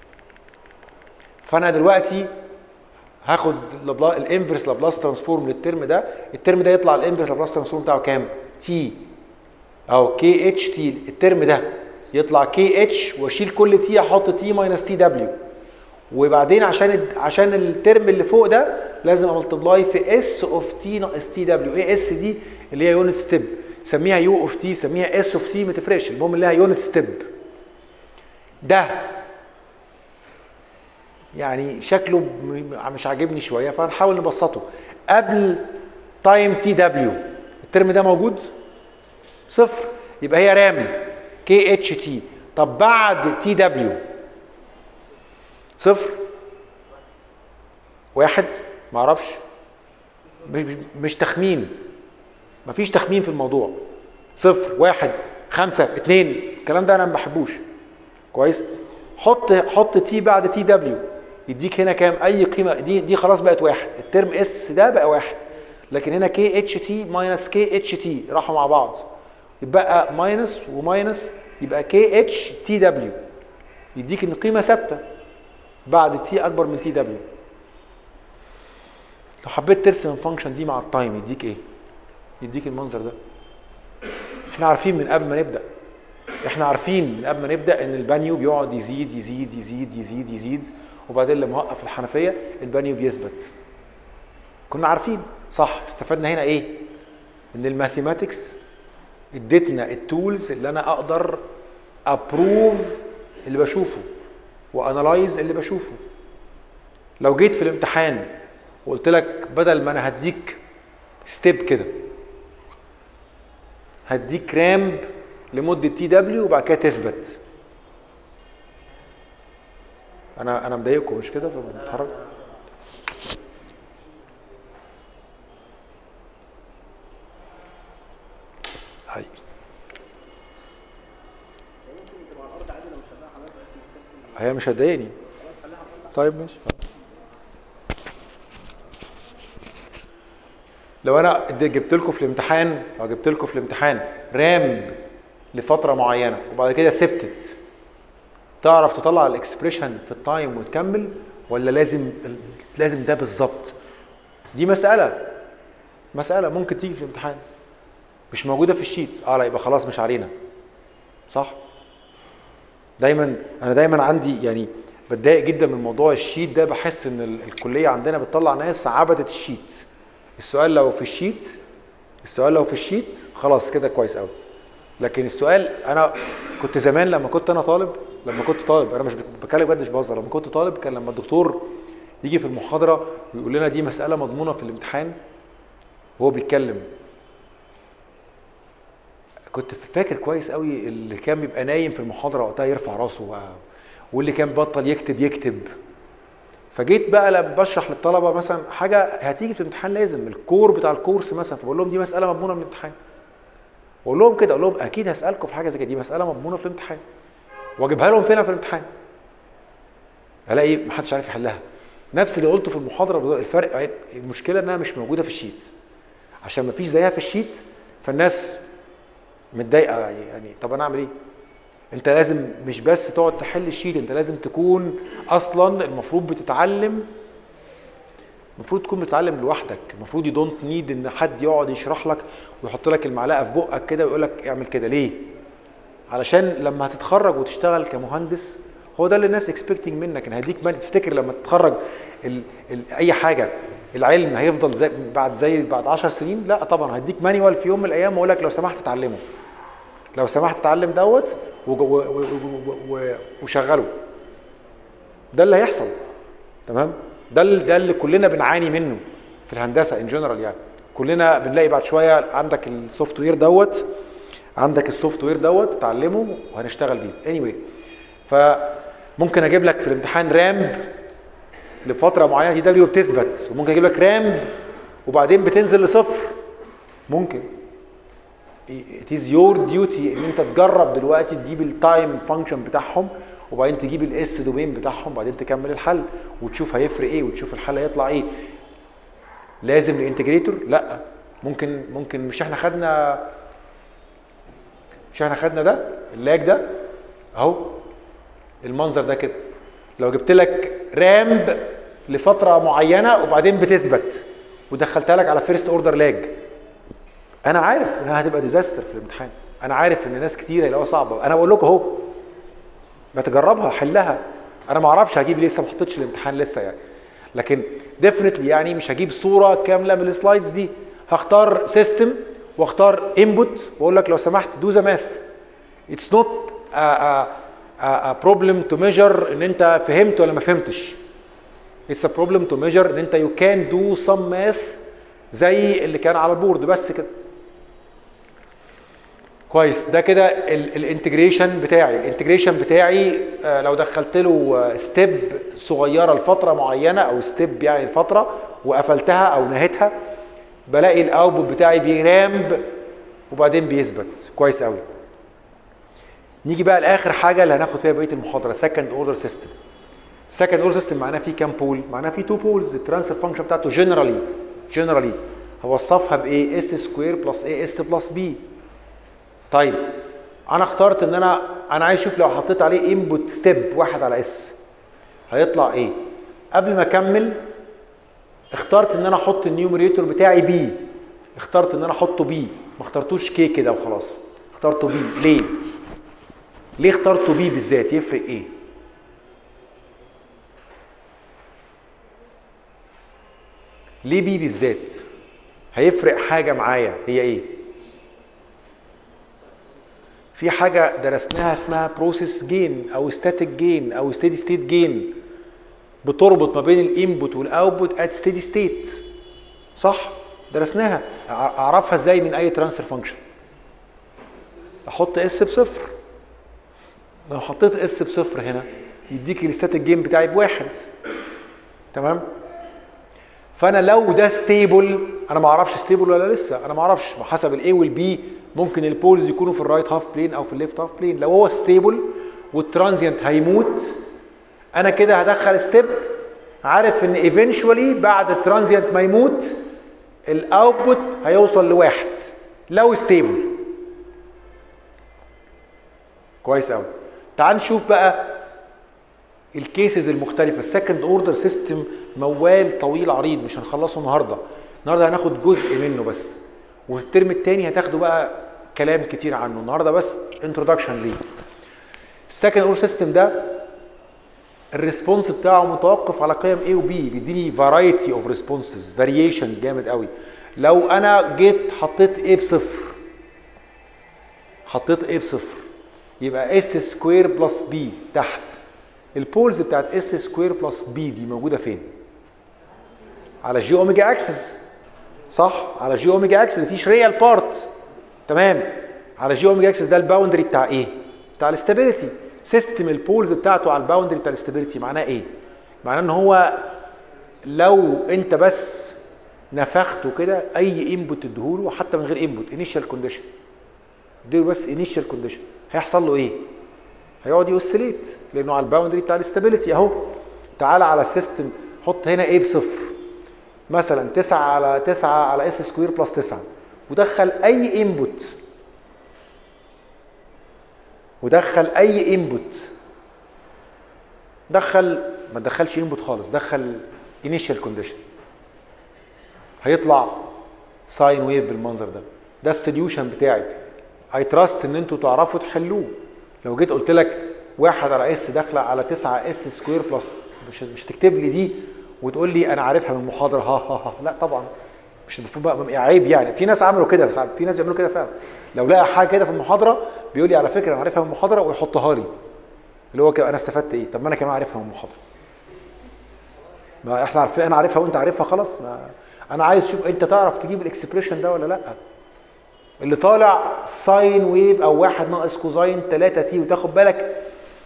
فانا دلوقتي هاخد الانفرس لابلاس ترانسفورم للترم ده الترم ده يطلع الانفرس لابلاس ترانسفورم بتاعه كام تي او كي اتش تي الترم ده يطلع كي اتش واشيل كل تي احط تي ماينس تي دبليو وبعدين عشان عشان الترم اللي فوق ده لازم املتبلاي في اس اوف تي ناقص تي دبليو ايه اس دي اللي هي يونت ستيب سميها يو اوف تي سميها اس اوف تي ما تفرقش المهم اللي هي يونت ستيب ده يعني شكله مش عاجبني شويه فهنحاول نبسطه قبل تايم تي دبليو الترم ده موجود صفر يبقى هي رام كي اتش تي طب بعد تي دبليو صفر واحد معرفش مش, مش تخمين مفيش تخمين في الموضوع صفر واحد خمسة اتنين الكلام ده انا ما بحبوش كويس حط حط تي بعد تي دبليو يديك هنا كام اي قيمه دي دي خلاص بقت واحد الترم اس ده بقى واحد لكن هنا كي اتش تي ماينس كي اتش تي راحوا مع بعض يبقى ماينس وماينس يبقى كي اتش تي دبليو يديك ان قيمه ثابته بعد تي اكبر من تي دبليو لو حبيت ترسم الفانكشن دي مع التايم يديك ايه يديك المنظر ده احنا عارفين من قبل ما نبدا احنا عارفين من قبل ما نبدا ان البانيو بيقعد يزيد يزيد يزيد يزيد يزيد وبعدين لما اوقف الحنفيه البانيو بيثبت كنا عارفين صح استفدنا هنا ايه ان الماثيماتكس ادتنا التولز اللي انا اقدر ابروف اللي بشوفه وانالايز اللي بشوفه لو جيت في الامتحان وقلت لك بدل ما انا هديك ستيب كده هديك رامب لمده تي دبليو وبعد كده تثبت انا انا مضايقكم مش كده فبتحرك هاي هي مش هتضايقني طيب ماشي لو انا جبت لكم في الامتحان او جبت لكم في الامتحان رام لفتره معينه وبعد كده سبتت تعرف تطلع الاكسبريشن في التايم وتكمل ولا لازم لازم ده بالظبط دي مساله مساله ممكن تيجي في الامتحان مش موجوده في الشيت اه لا يبقى خلاص مش علينا صح دايما انا دايما عندي يعني بتضايق جدا من موضوع الشيت ده بحس ان الكليه عندنا بتطلع ناس عبدت الشيت السؤال لو في الشيت السؤال لو في الشيت خلاص كده كويس قوي لكن السؤال انا كنت زمان لما كنت انا طالب لما كنت طالب انا مش بتكلم بجد مش بهزر لما كنت طالب كان لما الدكتور يجي في المحاضره ويقول لنا دي مساله مضمونه في الامتحان وهو بيتكلم كنت فاكر كويس قوي اللي كان بيبقى نايم في المحاضره وقتها يرفع راسه واللي كان بطل يكتب يكتب فجيت بقى لما بشرح للطلبه مثلا حاجه هتيجي في الامتحان لازم الكور بتاع الكورس مثلا فبقول لهم دي مساله مضمونه من الامتحان واقول لهم كده اقول لهم اكيد هسالكم في حاجه زي كده دي مساله مضمونه في الامتحان واجيبها لهم فين في الامتحان الاقي محدش عارف يحلها نفس اللي قلته في المحاضره الفرق المشكله انها مش موجوده في الشيت عشان ما فيش زيها في الشيت فالناس متضايقه يعني طب انا اعمل ايه انت لازم مش بس تقعد تحل الشيت انت لازم تكون اصلا المفروض بتتعلم المفروض تكون بتتعلم لوحدك المفروض يو دونت نيد ان حد يقعد يشرح لك ويحط لك المعلقه في بقك كده ويقول لك اعمل كده ليه علشان لما هتتخرج وتشتغل كمهندس هو ده اللي الناس اكسبكتنج منك ان هديك تفتكر لما تتخرج ال ال اي حاجه العلم هيفضل زي بعد زي بعد 10 سنين لا طبعا هديك مانيوال في يوم من الايام واقول لك لو سمحت اتعلمه لو سمحت اتعلم دوت وشغله ده اللي هيحصل تمام ده اللي ده اللي كلنا بنعاني منه في الهندسه ان جنرال يعني كلنا بنلاقي بعد شويه عندك السوفت وير دوت عندك السوفت وير دوت تعلمه وهنشتغل بيه اني anyway فممكن اجيب لك في الامتحان رامب لفتره معينه دي دبليو بتثبت وممكن اجيب لك رامب وبعدين بتنزل لصفر ممكن it is your duty ان انت تجرب دلوقتي تجيب التايم فانكشن بتاعهم وبعدين تجيب الاس دومين بتاعهم وبعدين تكمل الحل وتشوف هيفرق ايه وتشوف الحل هيطلع ايه لازم الانتجريتور لا ممكن ممكن مش احنا خدنا مش احنا خدنا ده اللاج ده اهو المنظر ده كده لو جبت لك رامب لفتره معينه وبعدين بتثبت ودخلتها لك على فيرست اوردر لاج انا عارف انها هتبقى ديزاستر في الامتحان انا عارف ان ناس كتير هيلاقوها صعبه انا بقول لكم اهو ما تجربها حلها انا ما اعرفش هجيب لسه ما حطيتش الامتحان لسه يعني لكن ديفنتلي يعني مش هجيب صوره كامله من السلايدز دي هختار سيستم واختار انبوت واقول لك لو سمحت دو ذا ماث اتس نوت بروبلم تو ميجر ان انت فهمت ولا ما فهمتش اتس ا بروبلم تو ميجر ان انت يو كان دو سم ماث زي اللي كان على البورد بس كده كويس ده كده الانتجريشن بتاعي الانتجريشن بتاعي آه، لو دخلت له ستيب صغيره لفتره معينه او ستيب يعني لفتره وقفلتها او نهيتها بلاقي الاوتبوت بتاعي بيرامب وبعدين بيثبت كويس قوي نيجي بقى لاخر حاجه اللي هناخد فيها بقيه المحاضره سكند اوردر سيستم سكند اوردر سيستم معناه فيه كام بول معناه فيه تو بولز الترانسفير فانكشن بتاعته جنرالي جنرالي هوصفها بايه اس سكوير بلس اي اس بلس بي طيب انا اخترت ان انا انا عايز اشوف لو حطيت عليه انبوت ستيب واحد على اس هيطلع ايه قبل ما اكمل اخترت ان انا احط النيوميريتور بتاعي بي اخترت ان انا احطه بي ما اخترتوش كي كده وخلاص اخترته بي ليه ليه اخترته بي بالذات يفرق ايه ليه بي بالذات هيفرق حاجه معايا هي ايه في حاجه درسناها اسمها بروسيس جين او ستاتيك جين او ستيدي ستيت جين بتربط ما بين الانبوت والاوتبوت ات ستيدي ستيت صح درسناها اعرفها ازاي من اي ترانسفير فانكشن احط اس بصفر لو حطيت اس بصفر هنا يديك الستاتيك جيم بتاعي بواحد تمام فانا لو ده ستيبل انا ما اعرفش ستيبل ولا لسه انا ما اعرفش حسب الاي والبي ممكن البولز يكونوا في الرايت هاف بلين او في الليفت هاف بلين لو هو ستيبل والترانزيانت هيموت انا كده هدخل ستيب عارف ان ايفينشولي بعد الترانزيانت ما يموت الاوتبوت هيوصل لواحد لو ستيبل كويس قوي تعال نشوف بقى الكيسز المختلفه السكند اوردر سيستم موال طويل عريض مش هنخلصه النهارده النهارده هناخد جزء منه بس والترم الثاني هتاخدوا بقى كلام كتير عنه النهارده بس انتروداكشن ليه السكند اوردر سيستم ده الريسبونس بتاعه متوقف على قيم A و B بيديني فرايتي اوف ريسبونسز فاريشن جامد قوي لو انا جيت حطيت A بصفر حطيت A بصفر يبقى S سكوير بلس B تحت البولز بتاعت S سكوير بلس B دي موجوده فين؟ على جي اوميجا اكسس صح؟ على جي اوميجا اكسس مفيش ريال بارت تمام على جي اوميجا اكسس ده الباوندري بتاع ايه؟ بتاع الاستابيليتي سيستم البولز بتاعته على الباوندري بتاع الاستابيليتي معناه ايه؟ معناه ان هو لو انت بس نفخته كده اي انبوت تديهوله حتى من غير انبوت انيشال كونديشن اديله بس انيشال كونديشن هيحصل له ايه؟ هيقعد يوسليت لانه على الباوندري بتاع الاستابيليتي اهو تعالى على السيستم حط هنا ايه بصفر مثلا 9 على 9 على اس سكوير بلس 9 ودخل اي انبوت ودخل اي انبوت دخل ما دخلش انبوت خالص دخل انيشال كونديشن هيطلع ساين ويف بالمنظر ده ده السوليوشن بتاعي اي تراست ان انتوا تعرفوا تحلوه لو جيت قلت لك واحد على اس داخله على 9 اس سكوير بلس مش مش تكتب لي دي وتقول لي انا عارفها من المحاضره ها ها ها لا طبعا مش المفروض بقى عيب يعني في ناس عملوا كده في ناس بيعملوا كده فعلا لو لقى حاجه كده في المحاضره بيقول لي على فكره انا عارفها من المحاضره ويحطها لي اللي هو كده انا استفدت ايه طب ما انا كمان عارفها من المحاضره ما احنا عارفين انا عارفها وانت عارفها خلاص ما انا عايز اشوف انت تعرف تجيب الاكسبريشن ده ولا لا اللي طالع ساين ويف او واحد ناقص كوزاين 3 تي وتاخد بالك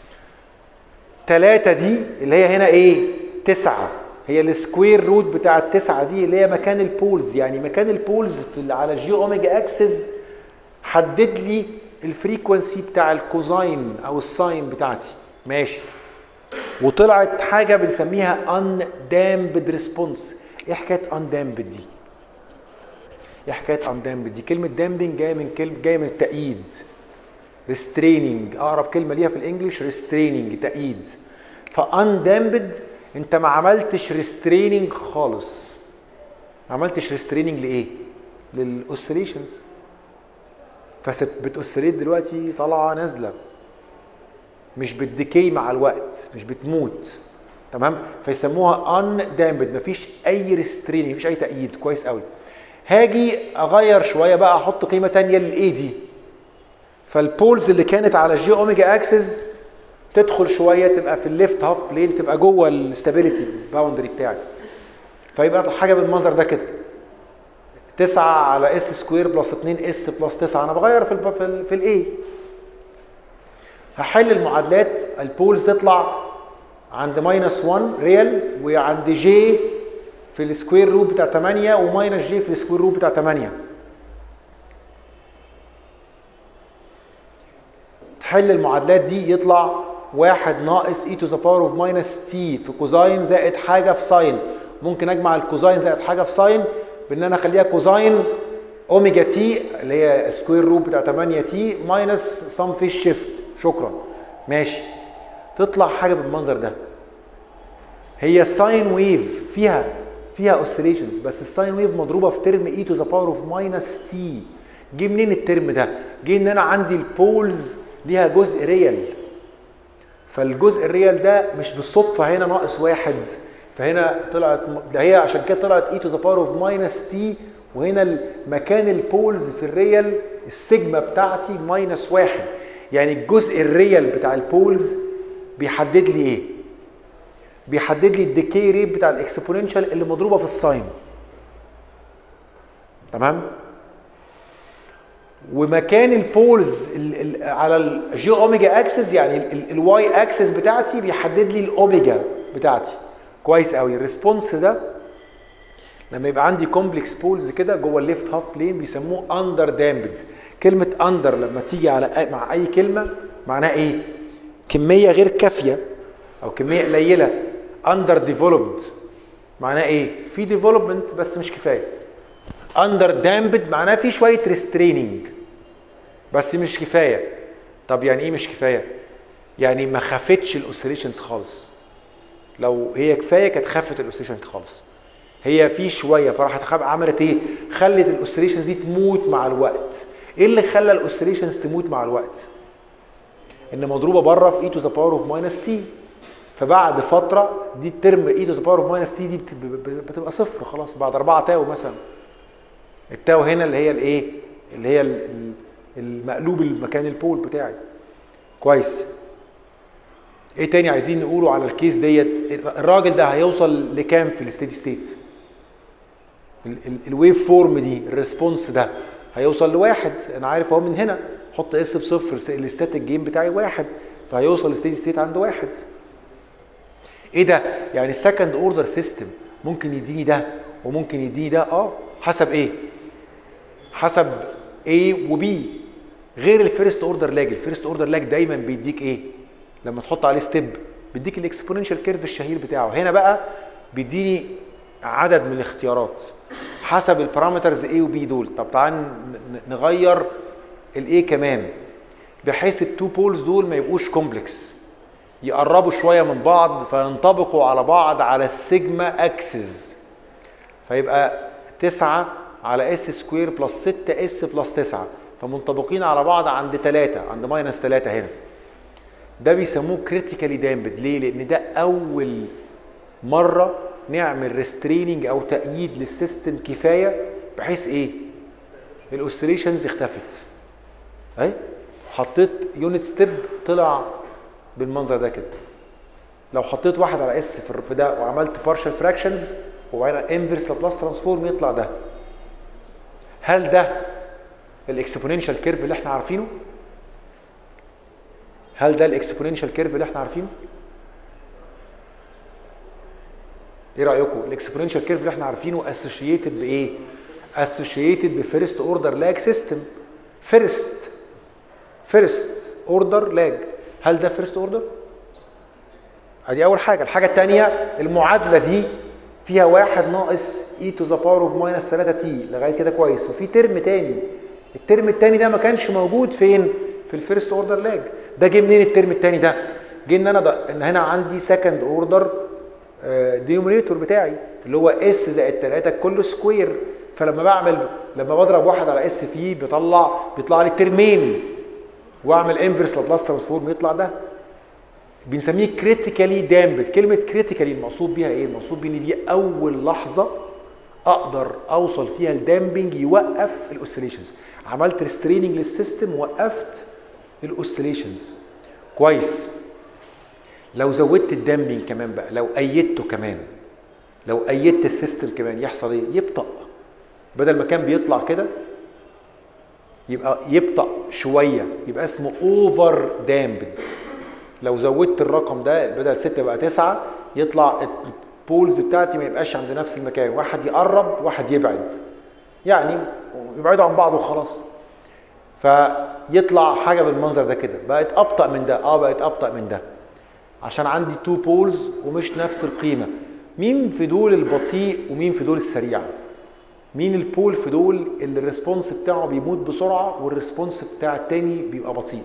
3 دي اللي هي هنا ايه 9 هي السكوير روت بتاع التسعة دي اللي هي مكان البولز يعني مكان البولز في على الجي اوميجا اكسس حدد لي الفريكونسي بتاع الكوزاين او الساين بتاعتي ماشي وطلعت حاجه بنسميها ان دامبد ريسبونس ايه حكايه ان دامبد دي ايه حكايه ان دامبد دي كلمه دامبنج جايه من كلمه جايه من التأييد ريستريننج اقرب كلمه ليها في الانجليش ريستريننج تأييد فان دامبد انت ما عملتش ريستريننج خالص ما عملتش ريستريننج لايه للاوسيليشنز فبتأسريت دلوقتي طالعه نازله مش بتديكي مع الوقت مش بتموت تمام فيسموها ان دامبد مفيش اي ريستريننج مفيش اي تأييد كويس قوي هاجي اغير شويه بقى احط قيمه ثانيه للاي دي فالبولز اللي كانت على الجي اوميجا اكسس تدخل شويه تبقى في الليفت هاف بلين تبقى جوه الاستابيليتي باوندري بتاعي فيبقى حاجه بالمنظر ده كده 9 على اس سكوير بلس 2 اس بلس 9 انا بغير في ال في, ال في الاي هحل المعادلات البولز تطلع عند ماينس 1 ريال وعند جي في السكوير روت بتاع 8 وماينس جي في السكوير روت بتاع 8 تحل المعادلات دي يطلع واحد ناقص اي تو ذا باور اوف ماينس تي في كوزاين زائد حاجه في ساين ممكن اجمع الكوزاين زائد حاجه في ساين بان انا اخليها كوزاين اوميجا تي اللي هي سكوير روت بتاع 8 تي ماينس سم في شيفت شكرا ماشي تطلع حاجه بالمنظر ده هي ساين ويف فيها فيها اوسيليشنز بس الساين ويف مضروبه في ترم اي تو ذا باور اوف ماينس تي جه منين الترم ده؟ جه ان انا عندي البولز ليها جزء ريال فالجزء الريال ده مش بالصدفه هنا ناقص واحد فهنا طلعت ده هي عشان كده طلعت اي تو ذا باور اوف ماينس تي وهنا مكان البولز في الريال السيجما بتاعتي ماينس واحد يعني الجزء الريال بتاع البولز بيحدد لي ايه؟ بيحدد لي الديكي ريت بتاع الاكسبوننشال اللي مضروبه في الساين تمام؟ ومكان البولز ال ال على الجي اوميجا اكسس يعني الواي اكسس بتاعتي بيحدد لي الاوميجا بتاعتي كويس قوي الريسبونس ده لما يبقى عندي كومبلكس بولز كده جوه الليفت هاف بلين بيسموه اندر دامبد كلمه اندر لما تيجي على مع اي كلمه معناها ايه كميه غير كافيه او كميه قليله اندر ديفلوبد معناه ايه في ديفلوبمنت بس مش كفايه اندر دامبد معناه في شويه ريستريننج بس مش كفايه طب يعني ايه مش كفايه يعني ما خفتش الاوسيليشنز خالص لو هي كفايه كانت خفت الاوسيليشنز خالص هي في شويه فراحت عملت ايه خلت الاوسيليشنز دي تموت مع الوقت ايه اللي خلى الاوسيليشنز تموت مع الوقت ان مضروبه بره في اي تو ذا باور اوف ماينس تي فبعد فتره دي الترم اي تو ذا باور اوف ماينس تي دي بتبقى صفر خلاص بعد 4 تاو مثلا التاو هنا اللي هي الايه اللي هي المقلوب المكان البول بتاعي كويس ايه تاني عايزين نقوله على الكيس ديت الراجل ده هيوصل لكام في الستيدي ستيت الويف فورم دي الريسبونس ده هيوصل لواحد انا عارف اهو من هنا حط اس بصفر الستاتيك جيم بتاعي واحد فهيوصل الستيدي ستيت عند واحد ايه ده يعني السكند اوردر سيستم ممكن يديني ده وممكن يديني ده اه حسب ايه حسب A و B غير الفيرست اوردر لاج الفيرست اوردر لاج دايما بيديك ايه لما تحط عليه ستيب بيديك الاكسبوننشال كيرف الشهير بتاعه هنا بقى بيديني عدد من الاختيارات حسب البارامترز A و B دول طب تعال نغير الاي كمان بحيث التو بولز دول ما يبقوش كومبلكس يقربوا شويه من بعض فينطبقوا على بعض على السيجما اكسس فيبقى 9 على اس سكوير بلس 6 اس بلس 9 فمنطبقين على بعض عند 3 عند ماينس 3 هنا ده بيسموه كريتيكالي دامبد ليه؟ لان ده اول مره نعمل ريستريننج او تأييد للسيستم كفايه بحيث ايه؟ الاوستريشنز اختفت. اهي حطيت يونت ستيب طلع بالمنظر ده كده. لو حطيت واحد على اس في ده وعملت بارشال فراكشنز وبعدين انفرس لابلاس ترانسفورم يطلع ده. هل ده الاكسبوننشال كيرف اللي احنا عارفينه؟ هل ده الاكسبوننشال كيرف اللي احنا عارفينه؟ ايه رايكم؟ الاكسبوننشال كيرف اللي احنا عارفينه اسوشيتد بايه؟ اسوشيتد بفيرست اوردر لاج سيستم فيرست فيرست اوردر لاج هل ده فيرست اوردر؟ ادي اول حاجه، الحاجه الثانيه المعادله دي فيها واحد ناقص اي تو ذا باور اوف ماينس 3 تي لغايه كده كويس وفي ترم تاني الترم التاني ده ما كانش موجود فين؟ في الفيرست اوردر لاج ده جه منين الترم التاني ده؟ جه ان انا ده ان هنا عندي سكند اوردر دينومينيتور بتاعي اللي هو اس زائد 3 كله سكوير فلما بعمل لما بضرب واحد على اس فيه بيطلع بيطلع لي ترمين واعمل انفرس لابلاس ترانسفورم يطلع ده بنسميه كريتيكالي دامبد كلمه كريتيكالي المقصود بيها ايه المقصود بيه ان دي اول لحظه اقدر اوصل فيها الدامبنج يوقف الاوسيليشنز عملت ريستريننج للسيستم وقفت الاوسيليشنز كويس لو زودت الدامبنج كمان بقى لو ايدته كمان لو ايدت السيستم كمان يحصل ايه يبطأ بدل ما كان بيطلع كده يبقى يبطأ شويه يبقى اسمه اوفر دامبد لو زودت الرقم ده بدل 6 بقى 9 يطلع البولز بتاعتي ما يبقاش عند نفس المكان واحد يقرب واحد يبعد يعني يبعدوا عن بعض وخلاص فيطلع حاجه بالمنظر ده كده بقت ابطا من ده اه بقت ابطا من ده عشان عندي تو بولز ومش نفس القيمه مين في دول البطيء ومين في دول السريع مين البول في دول اللي الريسبونس بتاعه بيموت بسرعه والريسبونس بتاع التاني بيبقى بطيء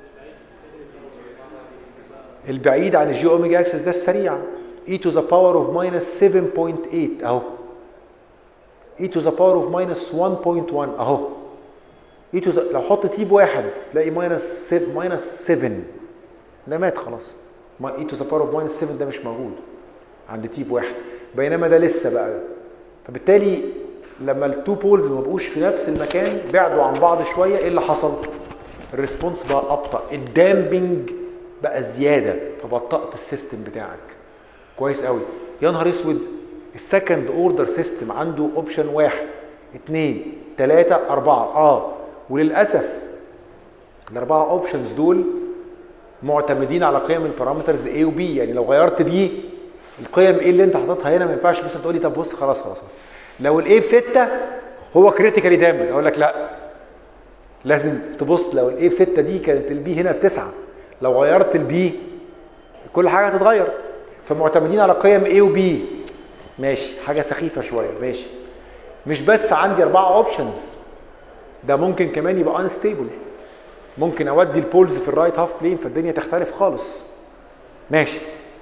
البعيد عن الجي اوميجا اكسس ده السريع e to the power of minus 7.8 اهو e to the power of minus 1.1 اهو e to the لو حط تي بواحد تلاقي minus 7 minus 7 ده مات خلاص ما e to the power of minus 7 ده مش موجود عند تي بواحد بينما ده لسه بقى فبالتالي لما التو بولز ما بقوش في نفس المكان بعدوا عن بعض شويه ايه اللي حصل؟ الريسبونس بقى ابطا الدامبنج بقى زياده فبطأت السيستم بتاعك كويس قوي يا نهار اسود السكند اوردر سيستم عنده اوبشن واحد اثنين ثلاثة أربعة اه وللأسف الأربعة اوبشنز دول معتمدين على قيم البارامترز A و B يعني لو غيرت دي القيم ايه اللي انت حاططها هنا ما ينفعش بس تقول لي طب بص خلاص خلاص لو الاي بستة هو كريتيكالي دامج اقول لك لا لازم تبص لو الاي بستة دي كانت البي هنا بتسعة لو غيرت البي كل حاجه هتتغير فمعتمدين على قيم A و B ماشي حاجه سخيفه شويه ماشي مش بس عندي اربعه اوبشنز ده ممكن كمان يبقى انستيبل ممكن اودي البولز في الرايت هاف بلين فالدنيا تختلف خالص ماشي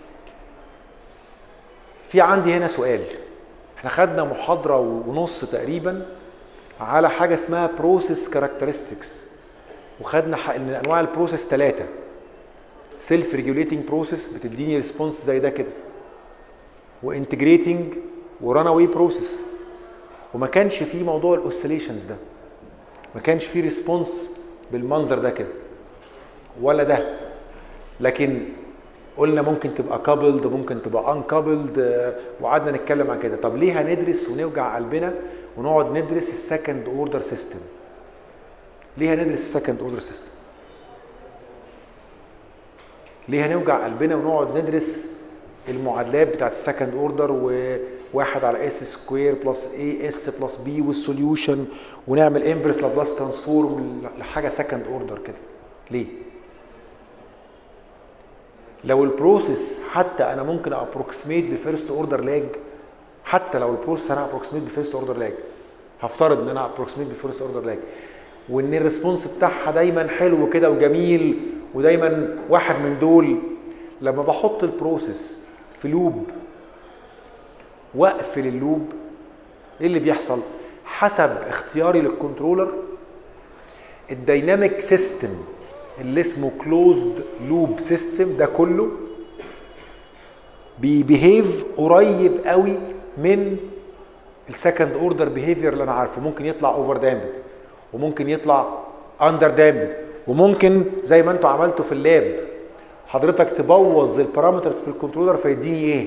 في عندي هنا سؤال احنا خدنا محاضره ونص تقريبا على حاجه اسمها بروسيس كاركترستكس وخدنا ان انواع البروسيس ثلاثه سيلف ريجوليتنج بروسيس بتديني ريسبونس زي ده كده وانتجريتنج وران اواي بروسيس وما كانش فيه موضوع الاوسيليشنز ده ما كانش فيه ريسبونس بالمنظر ده كده ولا ده لكن قلنا ممكن تبقى كابلد ممكن تبقى ان كابلد وقعدنا نتكلم عن كده طب ليه هندرس ونوجع قلبنا ونقعد ندرس السكند اوردر سيستم ليه هندرس السكند اوردر سيستم ليه هنوجع قلبنا ونقعد ندرس المعادلات بتاعت السكند اوردر وواحد على اس سكوير بلس اي اس بلس بي والسوليوشن ونعمل انفرس لابلاس ترانسفورم لحاجه سكند اوردر كده ليه؟ لو البروسيس حتى انا ممكن ابروكسيميت بفيرست اوردر لاج حتى لو البروسيس انا ابروكسيميت بفيرست اوردر لاج هفترض ان انا ابروكسيميت بفيرست اوردر لاج وان الريسبونس بتاعها دايما حلو كده وجميل ودايما واحد من دول لما بحط البروسيس في لوب واقفل اللوب ايه اللي بيحصل حسب اختياري للكنترولر الديناميك سيستم اللي اسمه كلوزد لوب سيستم ده كله بيبيهيف قريب قوي من السكند اوردر بيهيفير اللي انا عارفه ممكن يطلع اوفر دامد وممكن يطلع اندر دامد وممكن زي ما انتوا عملتوا في اللاب حضرتك تبوظ البارامترز في الكنترولر فيديني ايه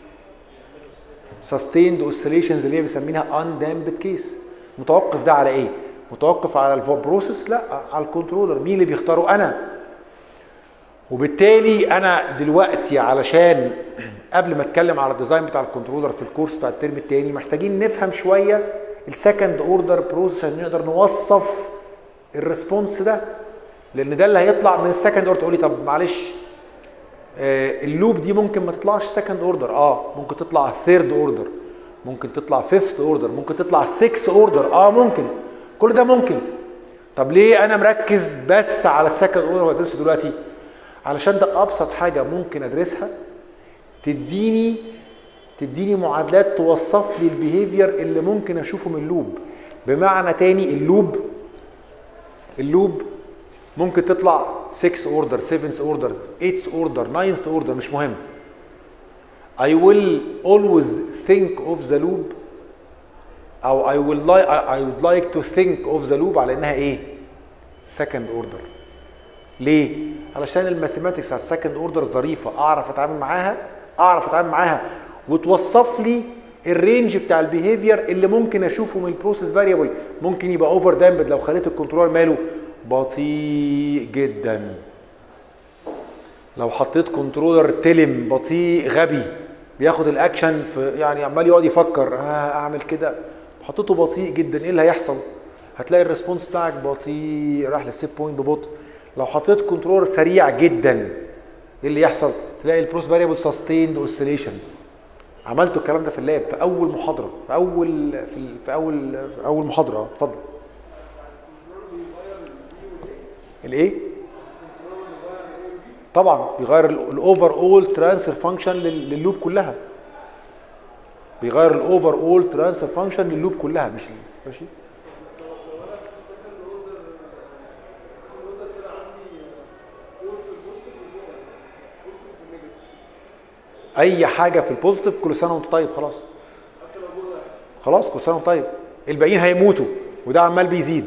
سستيند اوسيليشنز اللي هي بنسميها اندامبد كيس متوقف ده على ايه متوقف على البروسيس لا على الكنترولر مين اللي بيختاره انا وبالتالي انا دلوقتي علشان قبل ما اتكلم على الديزاين بتاع الكنترولر في الكورس بتاع الترم الثاني محتاجين نفهم شويه السكند اوردر بروسيس عشان نقدر نوصف الريسبونس ده لان ده اللي هيطلع من السكند اوردر تقول لي طب معلش آه اللوب دي ممكن ما تطلعش سكند اوردر اه ممكن تطلع ثيرد اوردر ممكن تطلع فيفث اوردر ممكن تطلع 6 اوردر اه ممكن كل ده ممكن طب ليه انا مركز بس على السكند اوردر وادرسه دلوقتي علشان ده ابسط حاجه ممكن ادرسها تديني تديني معادلات توصف لي البيهيفير اللي ممكن اشوفه من اللوب بمعنى تاني اللوب اللوب ممكن تطلع 6 اوردر 7 اوردر 8 اوردر 9 اوردر مش مهم I will always think of the loop او I will like I would like to think of the loop على انها ايه second order ليه علشان الماثيماتكس على السكند اوردر ظريفه اعرف اتعامل معاها اعرف اتعامل معاها وتوصف لي الرينج بتاع البيهيفير اللي ممكن اشوفه من البروسيس فاريبل ممكن يبقى اوفر دامبد لو خليت الكنترولر ماله بطيء جدا لو حطيت كنترولر تلم بطيء غبي بياخد الاكشن في يعني عمال يقعد يفكر آه اعمل كده حطيته بطيء جدا ايه اللي هيحصل هتلاقي الريسبونس بتاعك بطيء راح للسيت بوينت ببطء لو حطيت كنترولر سريع جدا ايه اللي يحصل تلاقي البروس فاريبل سستيند اوسيليشن عملتوا الكلام ده في اللاب في اول محاضره في اول في, في اول في اول محاضره اه اتفضل الايه طبعا بيغير الاوفر اول ترانسفير فانكشن لللوب كلها بيغير الاوفر اول ترانسفير فانكشن لللوب كلها مش ماشي اي حاجه في البوزيتيف كل سنه وانت طيب خلاص خلاص كل سنه وانت طيب الباقيين هيموتوا وده عمال بيزيد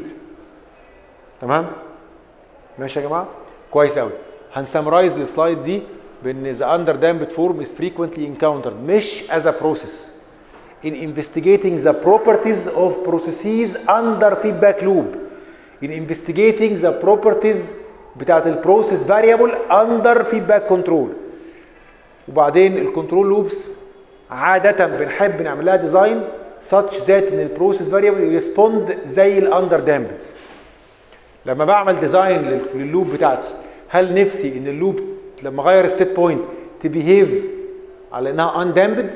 تمام ماشي يا جماعه كويس قوي هنسمرايز السلايد دي بان ذا اندر دامبد فورم از frequently encountered مش as a process in investigating the properties of processes under feedback loop in investigating the properties بتاعت البروسيس فاريبل under feedback control وبعدين الكنترول لوبس عادة بنحب نعمل لها ديزاين such that ان البروسيس فاريبل يريسبوند زي الاندر دامبد لما بعمل ديزاين لللوب بتاعتي هل نفسي ان اللوب لما اغير السيت بوينت تبيهيف على انها ان دامبد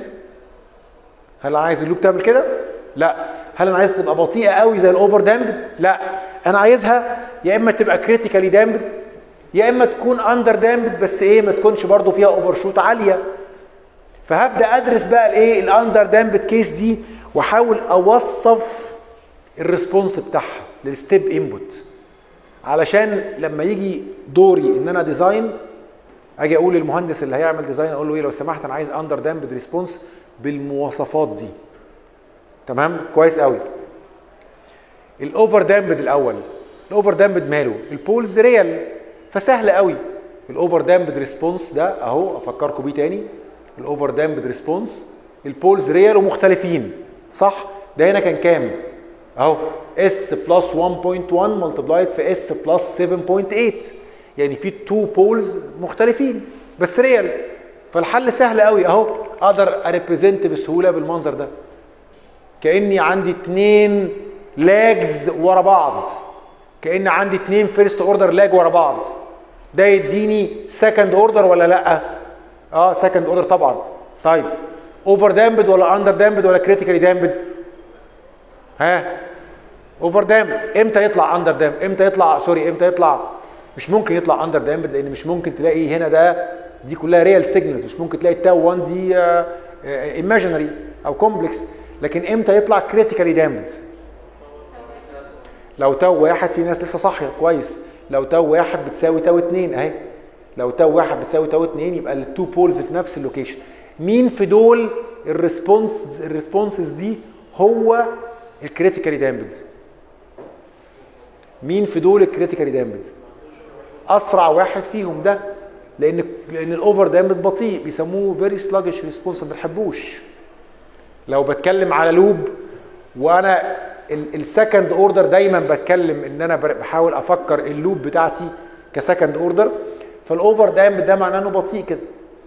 هل عايز اللوب تعمل كده لا هل انا عايز تبقى بطيئه قوي زي الاوفر دامبد لا انا عايزها يا اما تبقى كريتيكالي دامبد يا اما تكون اندر دامبد بس ايه ما تكونش برضو فيها اوفر شوت عاليه فهبدا ادرس بقى الايه الاندر دامبد كيس دي واحاول اوصف الريسبونس بتاعها للستيب انبوت علشان لما يجي دوري ان انا ديزاين اجي اقول للمهندس اللي هيعمل ديزاين اقول له ايه لو سمحت انا عايز اندر دامبد ريسبونس بالمواصفات دي تمام كويس قوي الاوفر دامبد الاول الاوفر دامبد ماله البولز ريال فسهل قوي الاوفر دامبد ريسبونس ده اهو افكركم بيه تاني الاوفر دامبد ريسبونس البولز ريال ومختلفين صح ده هنا كان كام اهو اس بلس 1.1 ملتبلايد في اس بلس 7.8 يعني في تو بولز مختلفين بس ريال فالحل سهل قوي اهو اقدر اريبريزنت بسهوله بالمنظر ده كاني عندي اتنين لاجز ورا بعض كان عندي اتنين فيرست اوردر لاج ورا بعض ده يديني سكند اوردر ولا لا اه سكند اوردر طبعا طيب اوفر دامبد ولا اندر دامبد ولا كريتيكالي دامبد ها اوفر دامبد امتى يطلع اندر دامبد امتى يطلع سوري امتى يطلع مش ممكن يطلع اندر دامبد لان مش ممكن تلاقي هنا ده دي كلها ريال سيجنالز مش ممكن تلاقي التاو 1 دي ايماجينري او كومبلكس لكن امتى يطلع كريتيكالي دامبد لو تاو واحد في ناس لسه صاحيه كويس لو تاو واحد بتساوي تاو اتنين اهي لو تاو واحد بتساوي تاو اتنين يبقى التو بولز في نفس اللوكيشن مين في دول الريسبونس الريسبونسز دي هو الكريتيكالي دامبد مين في دول الكريتيكالي دامبد اسرع واحد فيهم ده لان لان الاوفر دامبد بطيء بيسموه فيري سلاجش ريسبونس ما بنحبوش لو بتكلم على لوب وانا السكند اوردر دايما بتكلم ان انا بحاول افكر اللوب بتاعتي كسكند اوردر فالاوفر دامبد ده معناه انه بطيء كده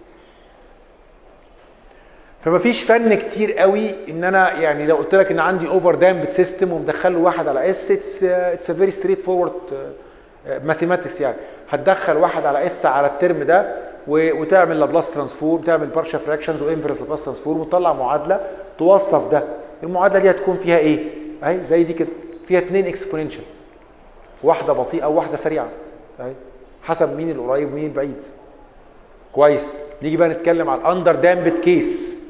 فما فيش فن كتير قوي ان انا يعني لو قلت لك ان عندي اوفر دامبد سيستم ومدخله واحد على اس اتس اتس ا فيري ستريت فورورد ماثيماتكس يعني هتدخل واحد على اس على الترم ده وتعمل لابلاس ترانسفورم تعمل بارشا فراكشنز وانفرس لابلاس ترانسفورم وتطلع معادله توصف ده المعادله دي هتكون فيها ايه اهي زي دي كده فيها اثنين اكسبوننشال واحده بطيئه وواحده سريعه اهي حسب مين القريب ومين البعيد كويس نيجي بقى نتكلم على الاندر دامبد كيس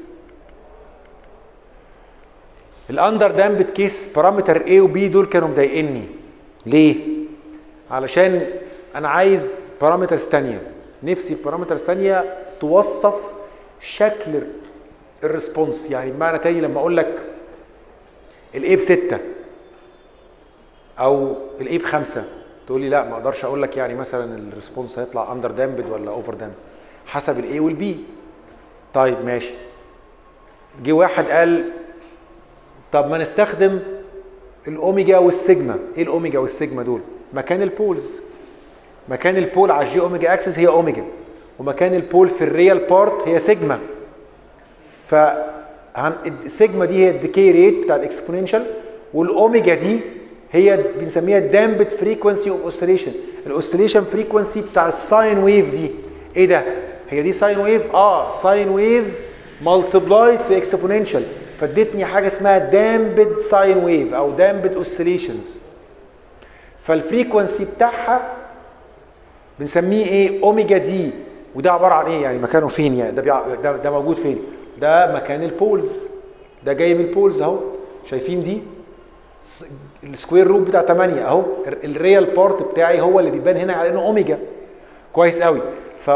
الاندر دامبد كيس بارامتر A و B دول كانوا مضايقني ليه علشان انا عايز بارامترز ثانيه نفسي في بارامترز ثانيه توصف شكل الريسبونس يعني بمعنى تاني لما اقول لك الاي بستة او الاي بخمسة تقول لي لا ما اقدرش اقول لك يعني مثلا الريسبونس هيطلع اندر دامبد ولا اوفر دامبد حسب الاي والبي طيب ماشي جه واحد قال طب ما نستخدم الاوميجا والسيجما ايه الاوميجا والسيجما دول مكان البولز مكان البول على الجي اوميجا اكسس هي اوميجا ومكان البول في الريال بارت هي سيجما ف السيجما دي هي الديكي ريت بتاع الاكسبوننشال والاوميجا دي هي بنسميها دامبت فريكونسي اوف اوسيليشن الاوسيليشن فريكونسي بتاع الساين ويف دي ايه ده هي دي ساين ويف اه ساين ويف مالتبلايد في اكسبوننشال فادتني حاجه اسمها دامبد ساين ويف او دامبد اوسيليشنز فالفريكونسي بتاعها بنسميه ايه اوميجا دي وده عباره عن ايه يعني مكانه فين يعني ده بيع... ده, ده موجود فين ده مكان البولز ده جاي من البولز اهو شايفين دي السكوير روت بتاع 8 اهو الريال بارت بتاعي هو اللي بيبان هنا على انه اوميجا كويس قوي ف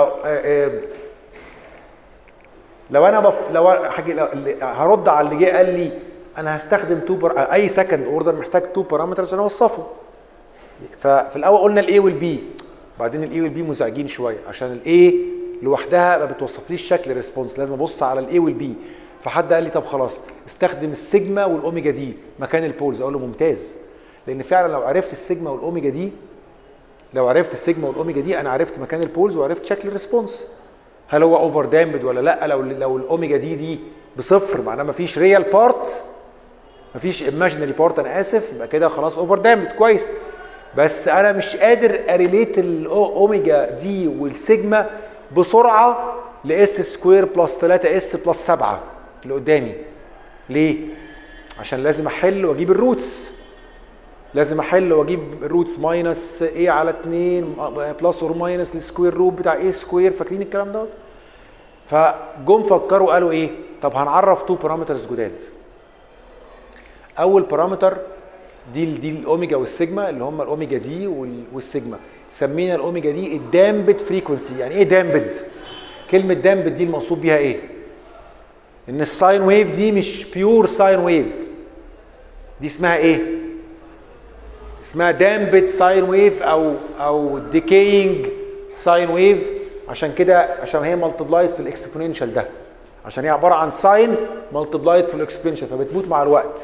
لو انا بف... لو حاجة... هرد على اللي جه قال لي انا هستخدم تو بر... اي سكند اوردر محتاج تو بارامترز عشان اوصفه ففي الاول قلنا الاي والبي بعدين الاي والبي مزعجين شويه عشان الاي لوحدها ما بتوصفليش شكل ريسبونس لازم ابص على الاي والبي فحد قال لي طب خلاص استخدم السيجما والاوميجا دي مكان البولز اقول له ممتاز لان فعلا لو عرفت السيجما والاوميجا دي لو عرفت السيجما والاوميجا دي انا عرفت مكان البولز وعرفت شكل الريسبونس هل هو اوفر دامبد ولا لا لو لو الاوميجا دي دي بصفر معناه ما فيش ريال بارت ما فيش ايماجينري بارت انا اسف يبقى كده خلاص اوفر دامبد كويس بس انا مش قادر اريليت الاوميجا دي والسيجما بسرعه لاس سكوير بلس 3 اس بلس 7 اللي قدامي ليه عشان لازم احل واجيب الروتس لازم احل واجيب الروتس ماينس ايه على 2 بلس اور ماينس السكوير روت بتاع ايه سكوير فاكرين الكلام ده فجم فكروا قالوا ايه طب هنعرف تو بارامترز جداد اول بارامتر دي دي الاوميجا والسيجما اللي هم الاوميجا دي والسيجما سمينا الاوميجا دي الدامبد فريكونسي يعني ايه دامبد كلمه دامبد دي المقصود بيها ايه ان الساين ويف دي مش بيور ساين ويف دي اسمها ايه اسمها دامبد ساين ويف او او ديكينج ساين ويف عشان كده عشان هي مالتبلايد في الاكسبوننشال ده عشان هي عباره عن ساين مالتبلايد في الاكسبوننشال فبتموت مع الوقت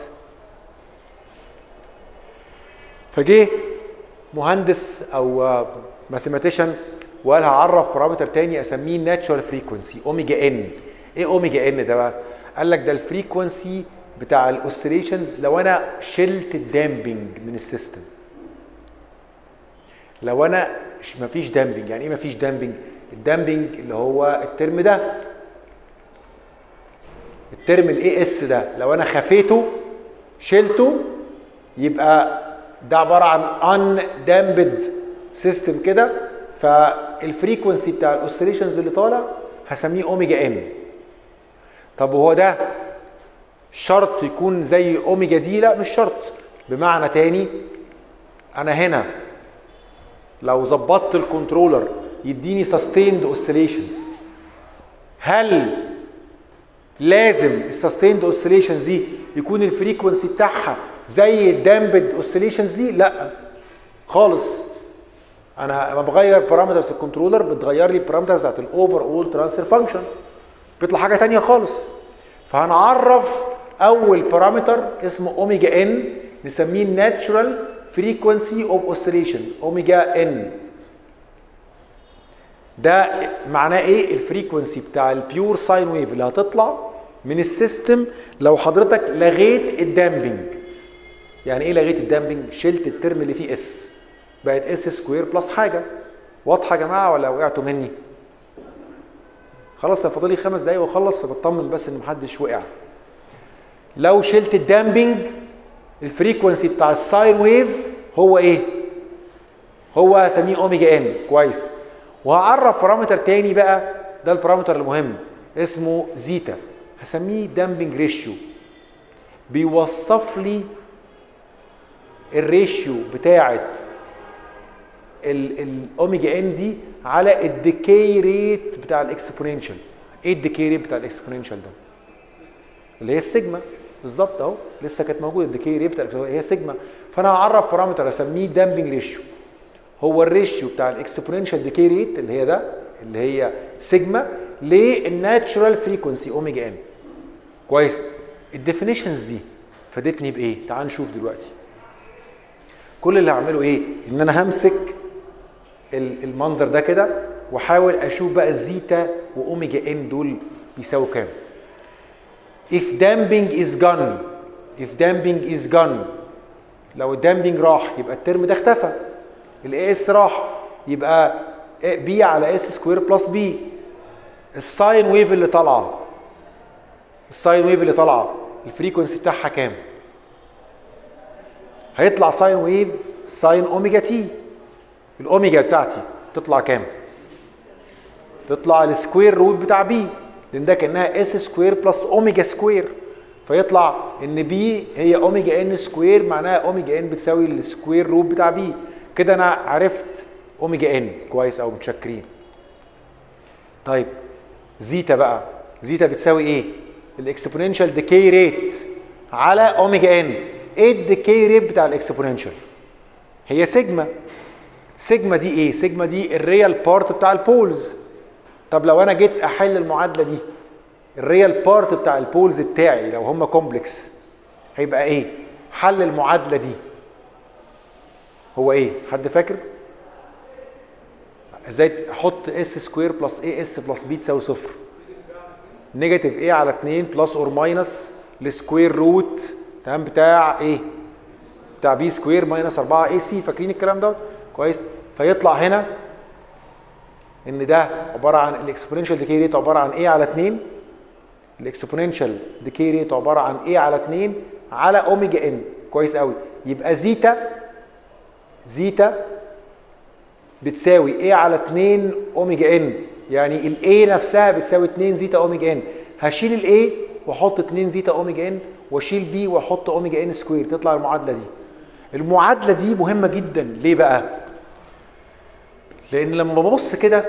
فجه مهندس او ماثيماتيشن وقال هعرف بارامتر تاني اسميه ناتشورال فريكونسي اوميجا ان ايه اوميجا ان ده بقى قال لك ده الفريكونسي بتاع الاوسيليشنز لو انا شلت الدامبنج من السيستم لو انا مفيش دامبنج يعني ايه مفيش دامبنج الدامبنج اللي هو الترم ده الترم الاي اس ده لو انا خفيته شلته يبقى ده عباره عن ان دامبد سيستم كده فالفريكونسي بتاع الاوسيليشنز اللي طالع هسميه اوميجا ان طب وهو ده شرط يكون زي اوميجا دي لا مش شرط بمعنى تاني انا هنا لو ظبطت الكنترولر يديني سستيند اوسيليشنز هل لازم السستيند اوسيليشنز دي يكون الفريكونسي بتاعها زي الدامبد اوسيليشنز دي لا خالص انا لما بغير بارامترز الكنترولر بتغير لي البارامترز بتاعت الاوفر اول ترانسفير فانكشن بيطلع حاجه ثانيه خالص فهنعرف اول بارامتر اسمه اوميجا ان نسميه ناتشورال فريكونسي اوف اوسيليشن اوميجا ان ده معناه ايه الفريكونسي بتاع البيور ساين ويف اللي هتطلع من السيستم لو حضرتك لغيت الدامبنج يعني ايه لغيت الدامبنج شلت الترم اللي فيه اس بقت اس سكوير بلس حاجه واضحه يا جماعه ولا وقعتوا مني خلاص فاضل لي خمس دقايق واخلص فبطمن بس ان محدش وقع لو شلت الدامبنج الفريكونسي بتاع الساين ويف هو ايه هو هسميه اوميجا ان كويس وهعرف بارامتر تاني بقى ده البارامتر المهم اسمه زيتا هسميه دامبنج ريشيو بيوصف لي الريشيو بتاعه الاوميجا ان دي على الديكي ريت بتاع الاكسبوننشال ايه الديكي ريت بتاع الاكسبوننشال ده اللي هي السيجما بالظبط اهو لسه كانت موجوده الديكي ريت بتاع هي سيجما فانا هعرف بارامتر اسميه دامبنج ريشيو هو الريشيو بتاع الاكسبوننشال ديكي ريت اللي هي ده اللي هي سيجما للناتشورال فريكونسي اوميجا ان كويس الديفينيشنز دي فادتني بايه تعال نشوف دلوقتي كل اللي هعمله ايه ان انا همسك المنظر ده كده واحاول اشوف بقى الزيتا واوميجا ان دول بيساووا كام if damping is gone if damping is gone لو الدامبنج راح يبقى الترم ده اختفى الاي اس راح يبقى بي على اس سكوير بلس بي الساين ويف اللي طالعه الساين ويف اللي طالعه الفريكونسي بتاعها كام هيطلع ساين ويف ساين اوميجا تي الاوميجا بتاعتي تطلع كام تطلع السكوير روت بتاع بي لان ده كانها اس سكوير بلس اوميجا سكوير فيطلع ان بي هي اوميجا ان سكوير معناها اوميجا ان بتساوي السكوير روت بتاع بي كده انا عرفت اوميجا ان كويس او متشكرين طيب زيتا بقى زيتا بتساوي ايه الاكسبوننشال ديكي ريت على اوميجا ان ايه الديكي ريت بتاع الاكسبوننشال هي سيجما سيجما دي ايه سيجما دي الريال بارت بتاع البولز طب لو انا جيت احل المعادله دي الريال بارت بتاع البولز بتاعي لو هم كومبلكس هيبقى ايه حل المعادله دي هو ايه حد فاكر ازاي احط اس سكوير بلس اي اس بلس بي تساوي صفر نيجاتيف ايه على 2 بلس اور ماينس السكوير روت تمام بتاع ايه بتاع بي سكوير ماينس 4 اي سي فاكرين الكلام ده كويس فيطلع هنا ان ده عباره عن الاكسبوننشال ديكي ريت عباره عن ايه على 2 الاكسبوننشال ديكي ريت عباره عن ايه على 2 على اوميجا ان كويس قوي يبقى زيتا زيتا بتساوي ايه على 2 اوميجا ان يعني الاي نفسها بتساوي 2 زيتا اوميجا ان هشيل الاي واحط 2 زيتا اوميجا ان واشيل بي واحط اوميجا ان سكوير تطلع المعادله دي المعادله دي مهمه جدا ليه بقى لان لما ببص كده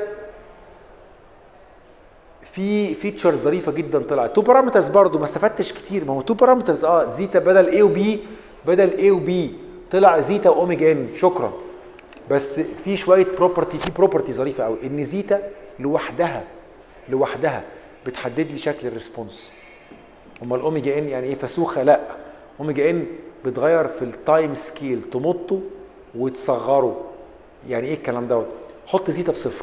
في فيتشرز ظريفه جدا طلعت تو بارامترز برضه ما استفدتش كتير ما هو تو بارامترز اه زيتا بدل اي وبي بدل اي وبي طلع زيتا واوميجا ان شكرا بس في شويه بروبرتي في بروبرتي ظريفه قوي ان زيتا لوحدها لوحدها بتحدد لي شكل الريسبونس امال الاوميجا ان يعني ايه فسوخه لا اوميجا ان بتغير في التايم سكيل تمطه وتصغره يعني ايه الكلام دوت حط زيتا بصفر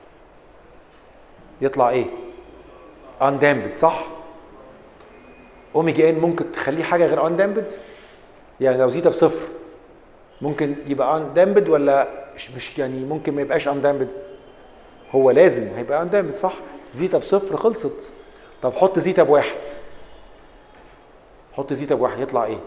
يطلع ايه اندامبد صح اوميجا ان ممكن تخليه حاجه غير اندامبد يعني لو زيتا بصفر ممكن يبقى اندامبد ولا مش, مش يعني ممكن ما يبقاش اندامبد هو لازم هيبقى اندامبد صح زيتا بصفر خلصت طب حط زيتا بواحد حط زيتا بواحد يطلع ايه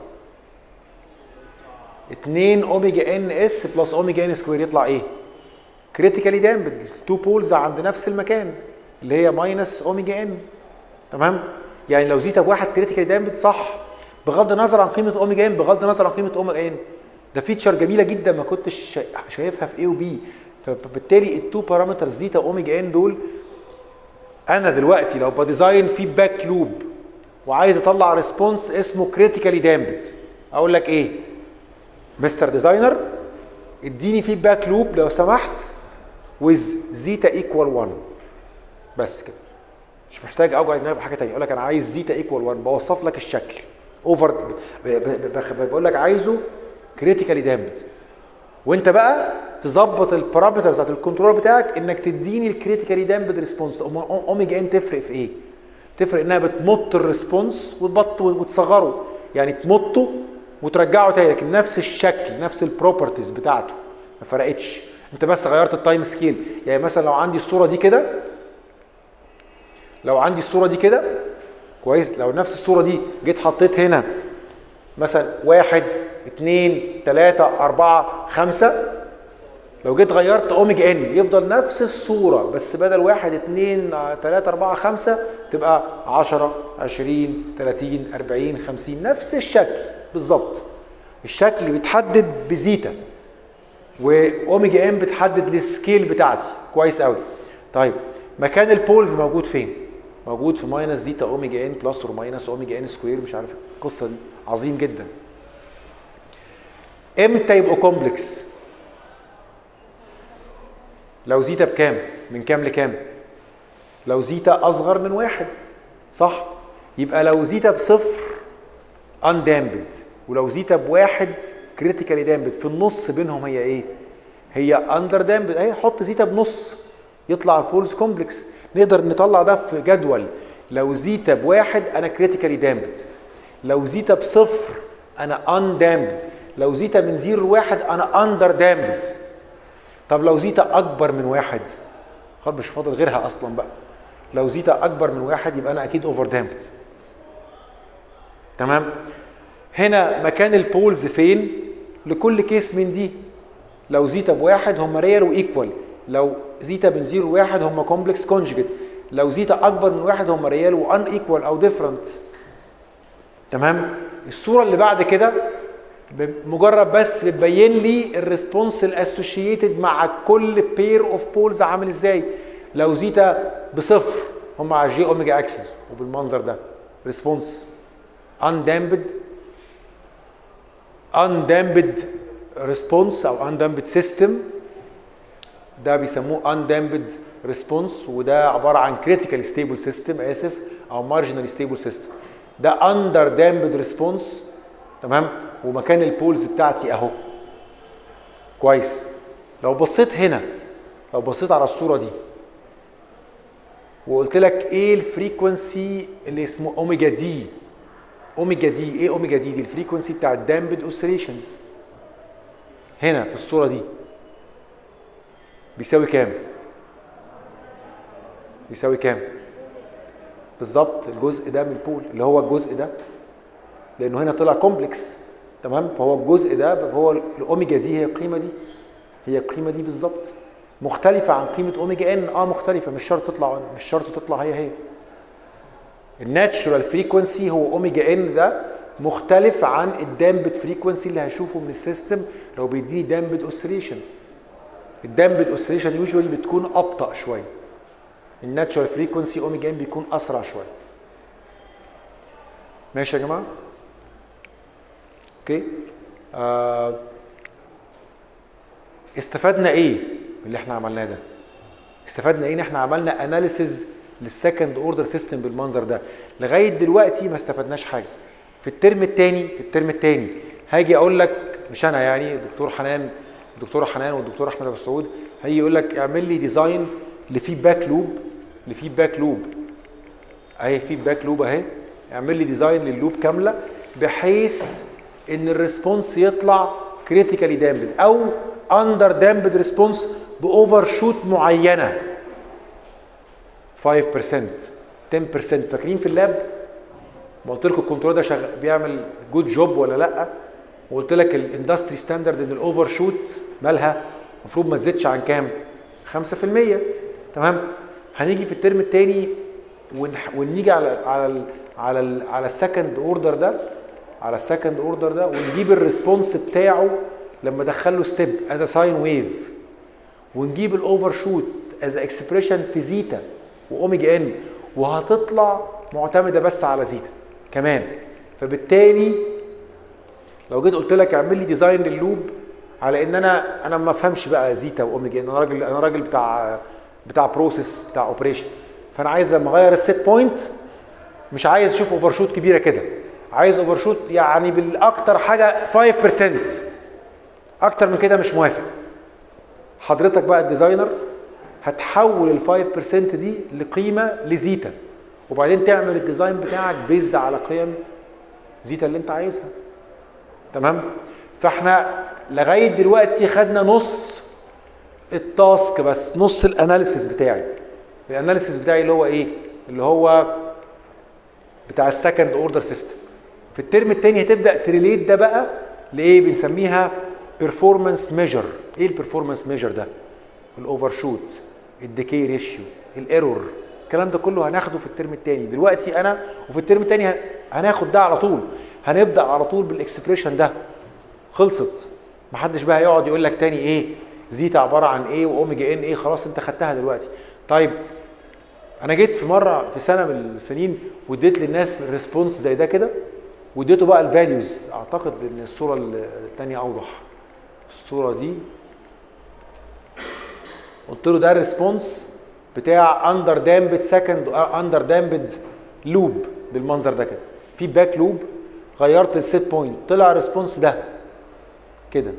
2 اوميجا ان اس بلس اوميجا ان سكوير يطلع ايه كريتيكالي دامبد تو بولز عند نفس المكان اللي هي ماينس اوميجا ان تمام يعني لو زيتا بواحد كريتيكالي دامبد صح بغض النظر عن قيمه اوميجا ان بغض النظر عن قيمه اوميجا ان ده فيتشر جميله جدا ما كنتش شايفها في اي وبي فبالتالي التو بارامترز زيتا اوميجا ان دول انا دلوقتي لو بديزاين فيدباك لوب وعايز اطلع ريسبونس اسمه كريتيكالي دامبد اقول لك ايه مستر ديزاينر اديني فيدباك لوب لو سمحت ويز زيتا ايكوال 1 بس كده مش محتاج اوجع دماغي بحاجه ثانيه اقول لك انا عايز زيتا ايكوال 1 بوصف لك الشكل اوفر بقول لك عايزه كريتيكالي دامبد وانت بقى تظبط البارامترز بتاعت الكنترول بتاعك انك تديني الكريتيكالي دامبد ريسبونس اوميجا ان تفرق في ايه؟ تفرق انها بتمط الريسبونس وتبط وتصغره يعني تمطه وترجعه تاني لكن نفس الشكل نفس البروبرتيز بتاعته ما فرقتش انت بس غيرت التايم سكيل يعني مثلا لو عندي الصوره دي كده لو عندي الصوره دي كده كويس لو نفس الصوره دي جيت حطيت هنا مثلا واحد اثنين ثلاثة أربعة خمسة لو جيت غيرت اوميجا ان يفضل نفس الصورة بس بدل واحد اثنين ثلاثة أربعة خمسة تبقى 10 20 30 40 50 نفس الشكل بالظبط الشكل بيتحدد بزيتا واوميجا ان بتحدد السكيل بتاعتي كويس قوي طيب مكان البولز موجود فين موجود في ماينس زيتا اوميجا ان بلس اور ماينس اوميجا ان سكوير مش عارف القصه دي عظيم جدا امتى يبقوا كومبلكس لو زيتا بكام من كام لكام لو زيتا اصغر من واحد صح يبقى لو زيتا بصفر اندامبد ولو زيتا بواحد كريتيكالي دامبد في النص بينهم هي ايه هي اندر دامبد اهي حط زيتا بنص يطلع البولز كومبلكس نقدر نطلع ده في جدول لو زيتا بواحد انا كريتيكالي دامبد لو زيتا بصفر انا ان دامبد لو زيتا من زيرو لواحد انا اندر دامبد طب لو زيتا اكبر من واحد خلاص مش فاضل غيرها اصلا بقى لو زيتا اكبر من واحد يبقى انا اكيد اوفر دامبد تمام هنا مكان البولز فين لكل كيس من دي لو زيتا بواحد هم ريال وايكوال لو زيتا من زيرو لواحد هم كومبلكس كونجكت لو زيتا اكبر من واحد هم ريال وان ايكوال او ديفرنت تمام الصوره اللي بعد كده مجرد بس بتبين لي الريسبونس الاسوشيتد مع كل بير اوف بولز عامل ازاي لو زيتا بصفر هم على جي اوميجا اكسس وبالمنظر ده ريسبونس اندامبد اندامبد ريسبونس او اندامبد سيستم ده بيسموه اندامبد ريسبونس وده عباره عن كريتيكال ستيبل سيستم اسف او مارجنال ستيبل سيستم ده اندر دامبد ريسبونس تمام ومكان البولز بتاعتي اهو كويس لو بصيت هنا لو بصيت على الصوره دي وقلت لك ايه الفريكونسي اللي اسمه اوميجا دي اوميجا دي ايه اوميجا دي دي الفريكونسي بتاع الدامبد اوسيليشنز هنا في الصوره دي بيساوي كام بيساوي كام بالظبط الجزء ده من البول اللي هو الجزء ده لانه هنا طلع كومبلكس تمام فهو الجزء ده هو الاوميجا دي هي القيمه دي هي القيمه دي بالظبط مختلفه عن قيمه اوميجا ان اه مختلفه مش شرط تطلع مش شرط تطلع هي هي الناتشورال فريكونسي هو اوميجا ان ده مختلف عن الدامبد فريكونسي اللي هشوفه من السيستم لو بيديني دامبد اوسيليشن الدامبد اوسيليشن يوجوالي بتكون ابطا شويه الناتشورال فريكونسي اوميجا ان بيكون اسرع شويه ماشي يا جماعه اوكي آه استفدنا ايه من اللي احنا عملناه ده استفدنا ايه ان احنا عملنا اناليسز للسكند اوردر سيستم بالمنظر ده لغايه دلوقتي ما استفدناش حاجه في الترم الثاني في الترم الثاني هاجي اقول لك مش انا يعني دكتور حنان الدكتوره حنان والدكتور احمد ابو السعود هيجي يقول لك اعمل لي ديزاين لفيدباك لوب لفيدباك لوب اهي فيدباك لوب اهي اعمل لي ديزاين لللوب كامله بحيث ان الريسبونس يطلع كريتيكالي دامبد او اندر دامبد ريسبونس باوفر شوت معينه 5% 10% فاكرين في اللاب ما قلت لكم الكنترول ده شغال بيعمل جود جوب ولا لا وقلت لك الاندستري ستاندرد ان الاوفر شوت مالها المفروض ما تزيدش عن كام 5% تمام هنيجي في الترم الثاني ونيجي على على على على السكند اوردر ده على السكند اوردر ده ونجيب الريسبونس بتاعه لما ادخله ستيب از ساين ويف ونجيب الاوفر شوت از اكسبريشن في زيتا واوميجا ان وهتطلع معتمده بس على زيتا كمان فبالتالي لو جيت قلت لك اعمل لي ديزاين لللوب على ان انا انا ما افهمش بقى زيتا واوميجا ان انا راجل انا راجل بتاع بتاع بروسيس بتاع اوبريشن فانا عايز لما اغير السيت بوينت مش عايز اشوف اوفر شوت كبيره كده عايز اوفر شوت يعني بالاكتر حاجه 5% اكتر من كده مش موافق حضرتك بقى الديزاينر هتحول ال 5% دي لقيمه لزيتا وبعدين تعمل الديزاين بتاعك بيزد على قيم زيتا اللي انت عايزها تمام فاحنا لغايه دلوقتي خدنا نص التاسك بس نص الاناليسيس بتاعي الاناليسيس بتاعي اللي هو ايه اللي هو بتاع السكند اوردر سيستم في الترم الثاني هتبدا تريليت ده بقى لايه بنسميها بيرفورمانس ميجر ايه البرفورمانس ميجر ده الاوفر شوت الديكي ريشيو الايرور الكلام ده كله هناخده في الترم الثاني دلوقتي انا وفي الترم الثاني هناخد ده على طول هنبدا على طول بالاكسبريشن ده خلصت محدش بقى هيقعد يقول لك تاني ايه زيتا عباره عن ايه واوميجا ان ايه خلاص انت خدتها دلوقتي طيب انا جيت في مره في سنه من السنين واديت للناس ريسبونس زي ده كده واديته بقى الفاليوز اعتقد ان الصوره الثانيه اوضح الصوره دي قلت له ده الريسبونس بتاع اندر دامبد سكند اندر دامبد لوب بالمنظر ده كده فيدباك لوب غيرت السيت بوينت طلع الريسبونس ده كده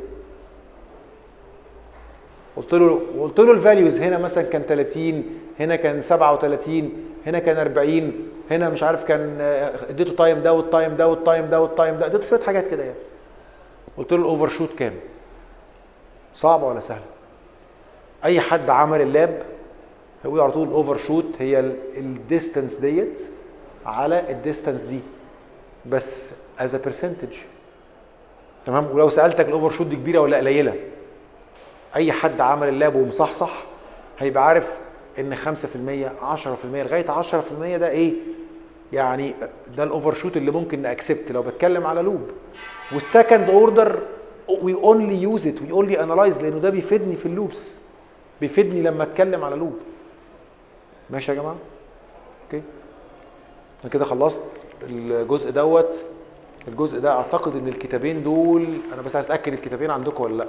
قلت له قلت له الفاليوز هنا مثلا كان 30 هنا كان 37 هنا كان 40 هنا مش عارف كان آه، اديته تايم ده والتايم ده والتايم ده والتايم ده اديته شويه حاجات كده يعني قلت له الاوفر شوت كام صعبه ولا سهله اي حد عمل اللاب هيقول على طول الاوفر شوت هي الديستانس ديت على الديستانس دي بس از برسنتج تمام ولو سالتك الاوفر شوت دي كبيره ولا قليله اي حد عمل اللاب ومصحصح هيبقى عارف ان 5% 10% لغايه 10% ده ايه يعني ده الاوفر شوت اللي ممكن ناكسبت لو بتكلم على لوب والسكند اوردر وي اونلي يوز ات وي اونلي انالايز لانه ده بيفيدني في اللوبس بيفيدني لما اتكلم على لوب ماشي يا جماعه اوكي انا كده خلصت الجزء دوت الجزء ده اعتقد ان الكتابين دول انا بس عايز اتاكد الكتابين عندكم ولا لا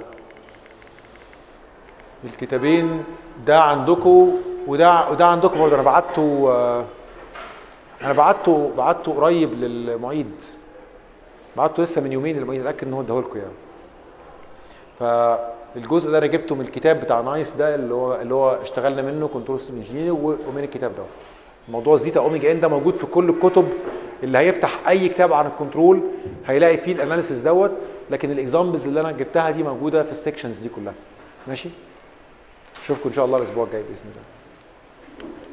الكتابين ده عندكم وده وده عندكم برضه انا بعته آه، انا بعته بعته قريب للمعيد بعته لسه من يومين للمعيد اتاكد ان هو اداهولكم يعني فالجزء ده انا جبته من الكتاب بتاع نايس ده اللي هو اللي هو اشتغلنا منه كنترول سيستم انجينير ومن الكتاب ده موضوع زيتا اوميجا ان ده موجود في كل الكتب اللي هيفتح اي كتاب عن الكنترول هيلاقي فيه الاناليسيس دوت لكن الاكزامبلز اللي انا جبتها دي موجوده في السكشنز دي كلها ماشي اشوفكم ان شاء الله الاسبوع الجاي باذن الله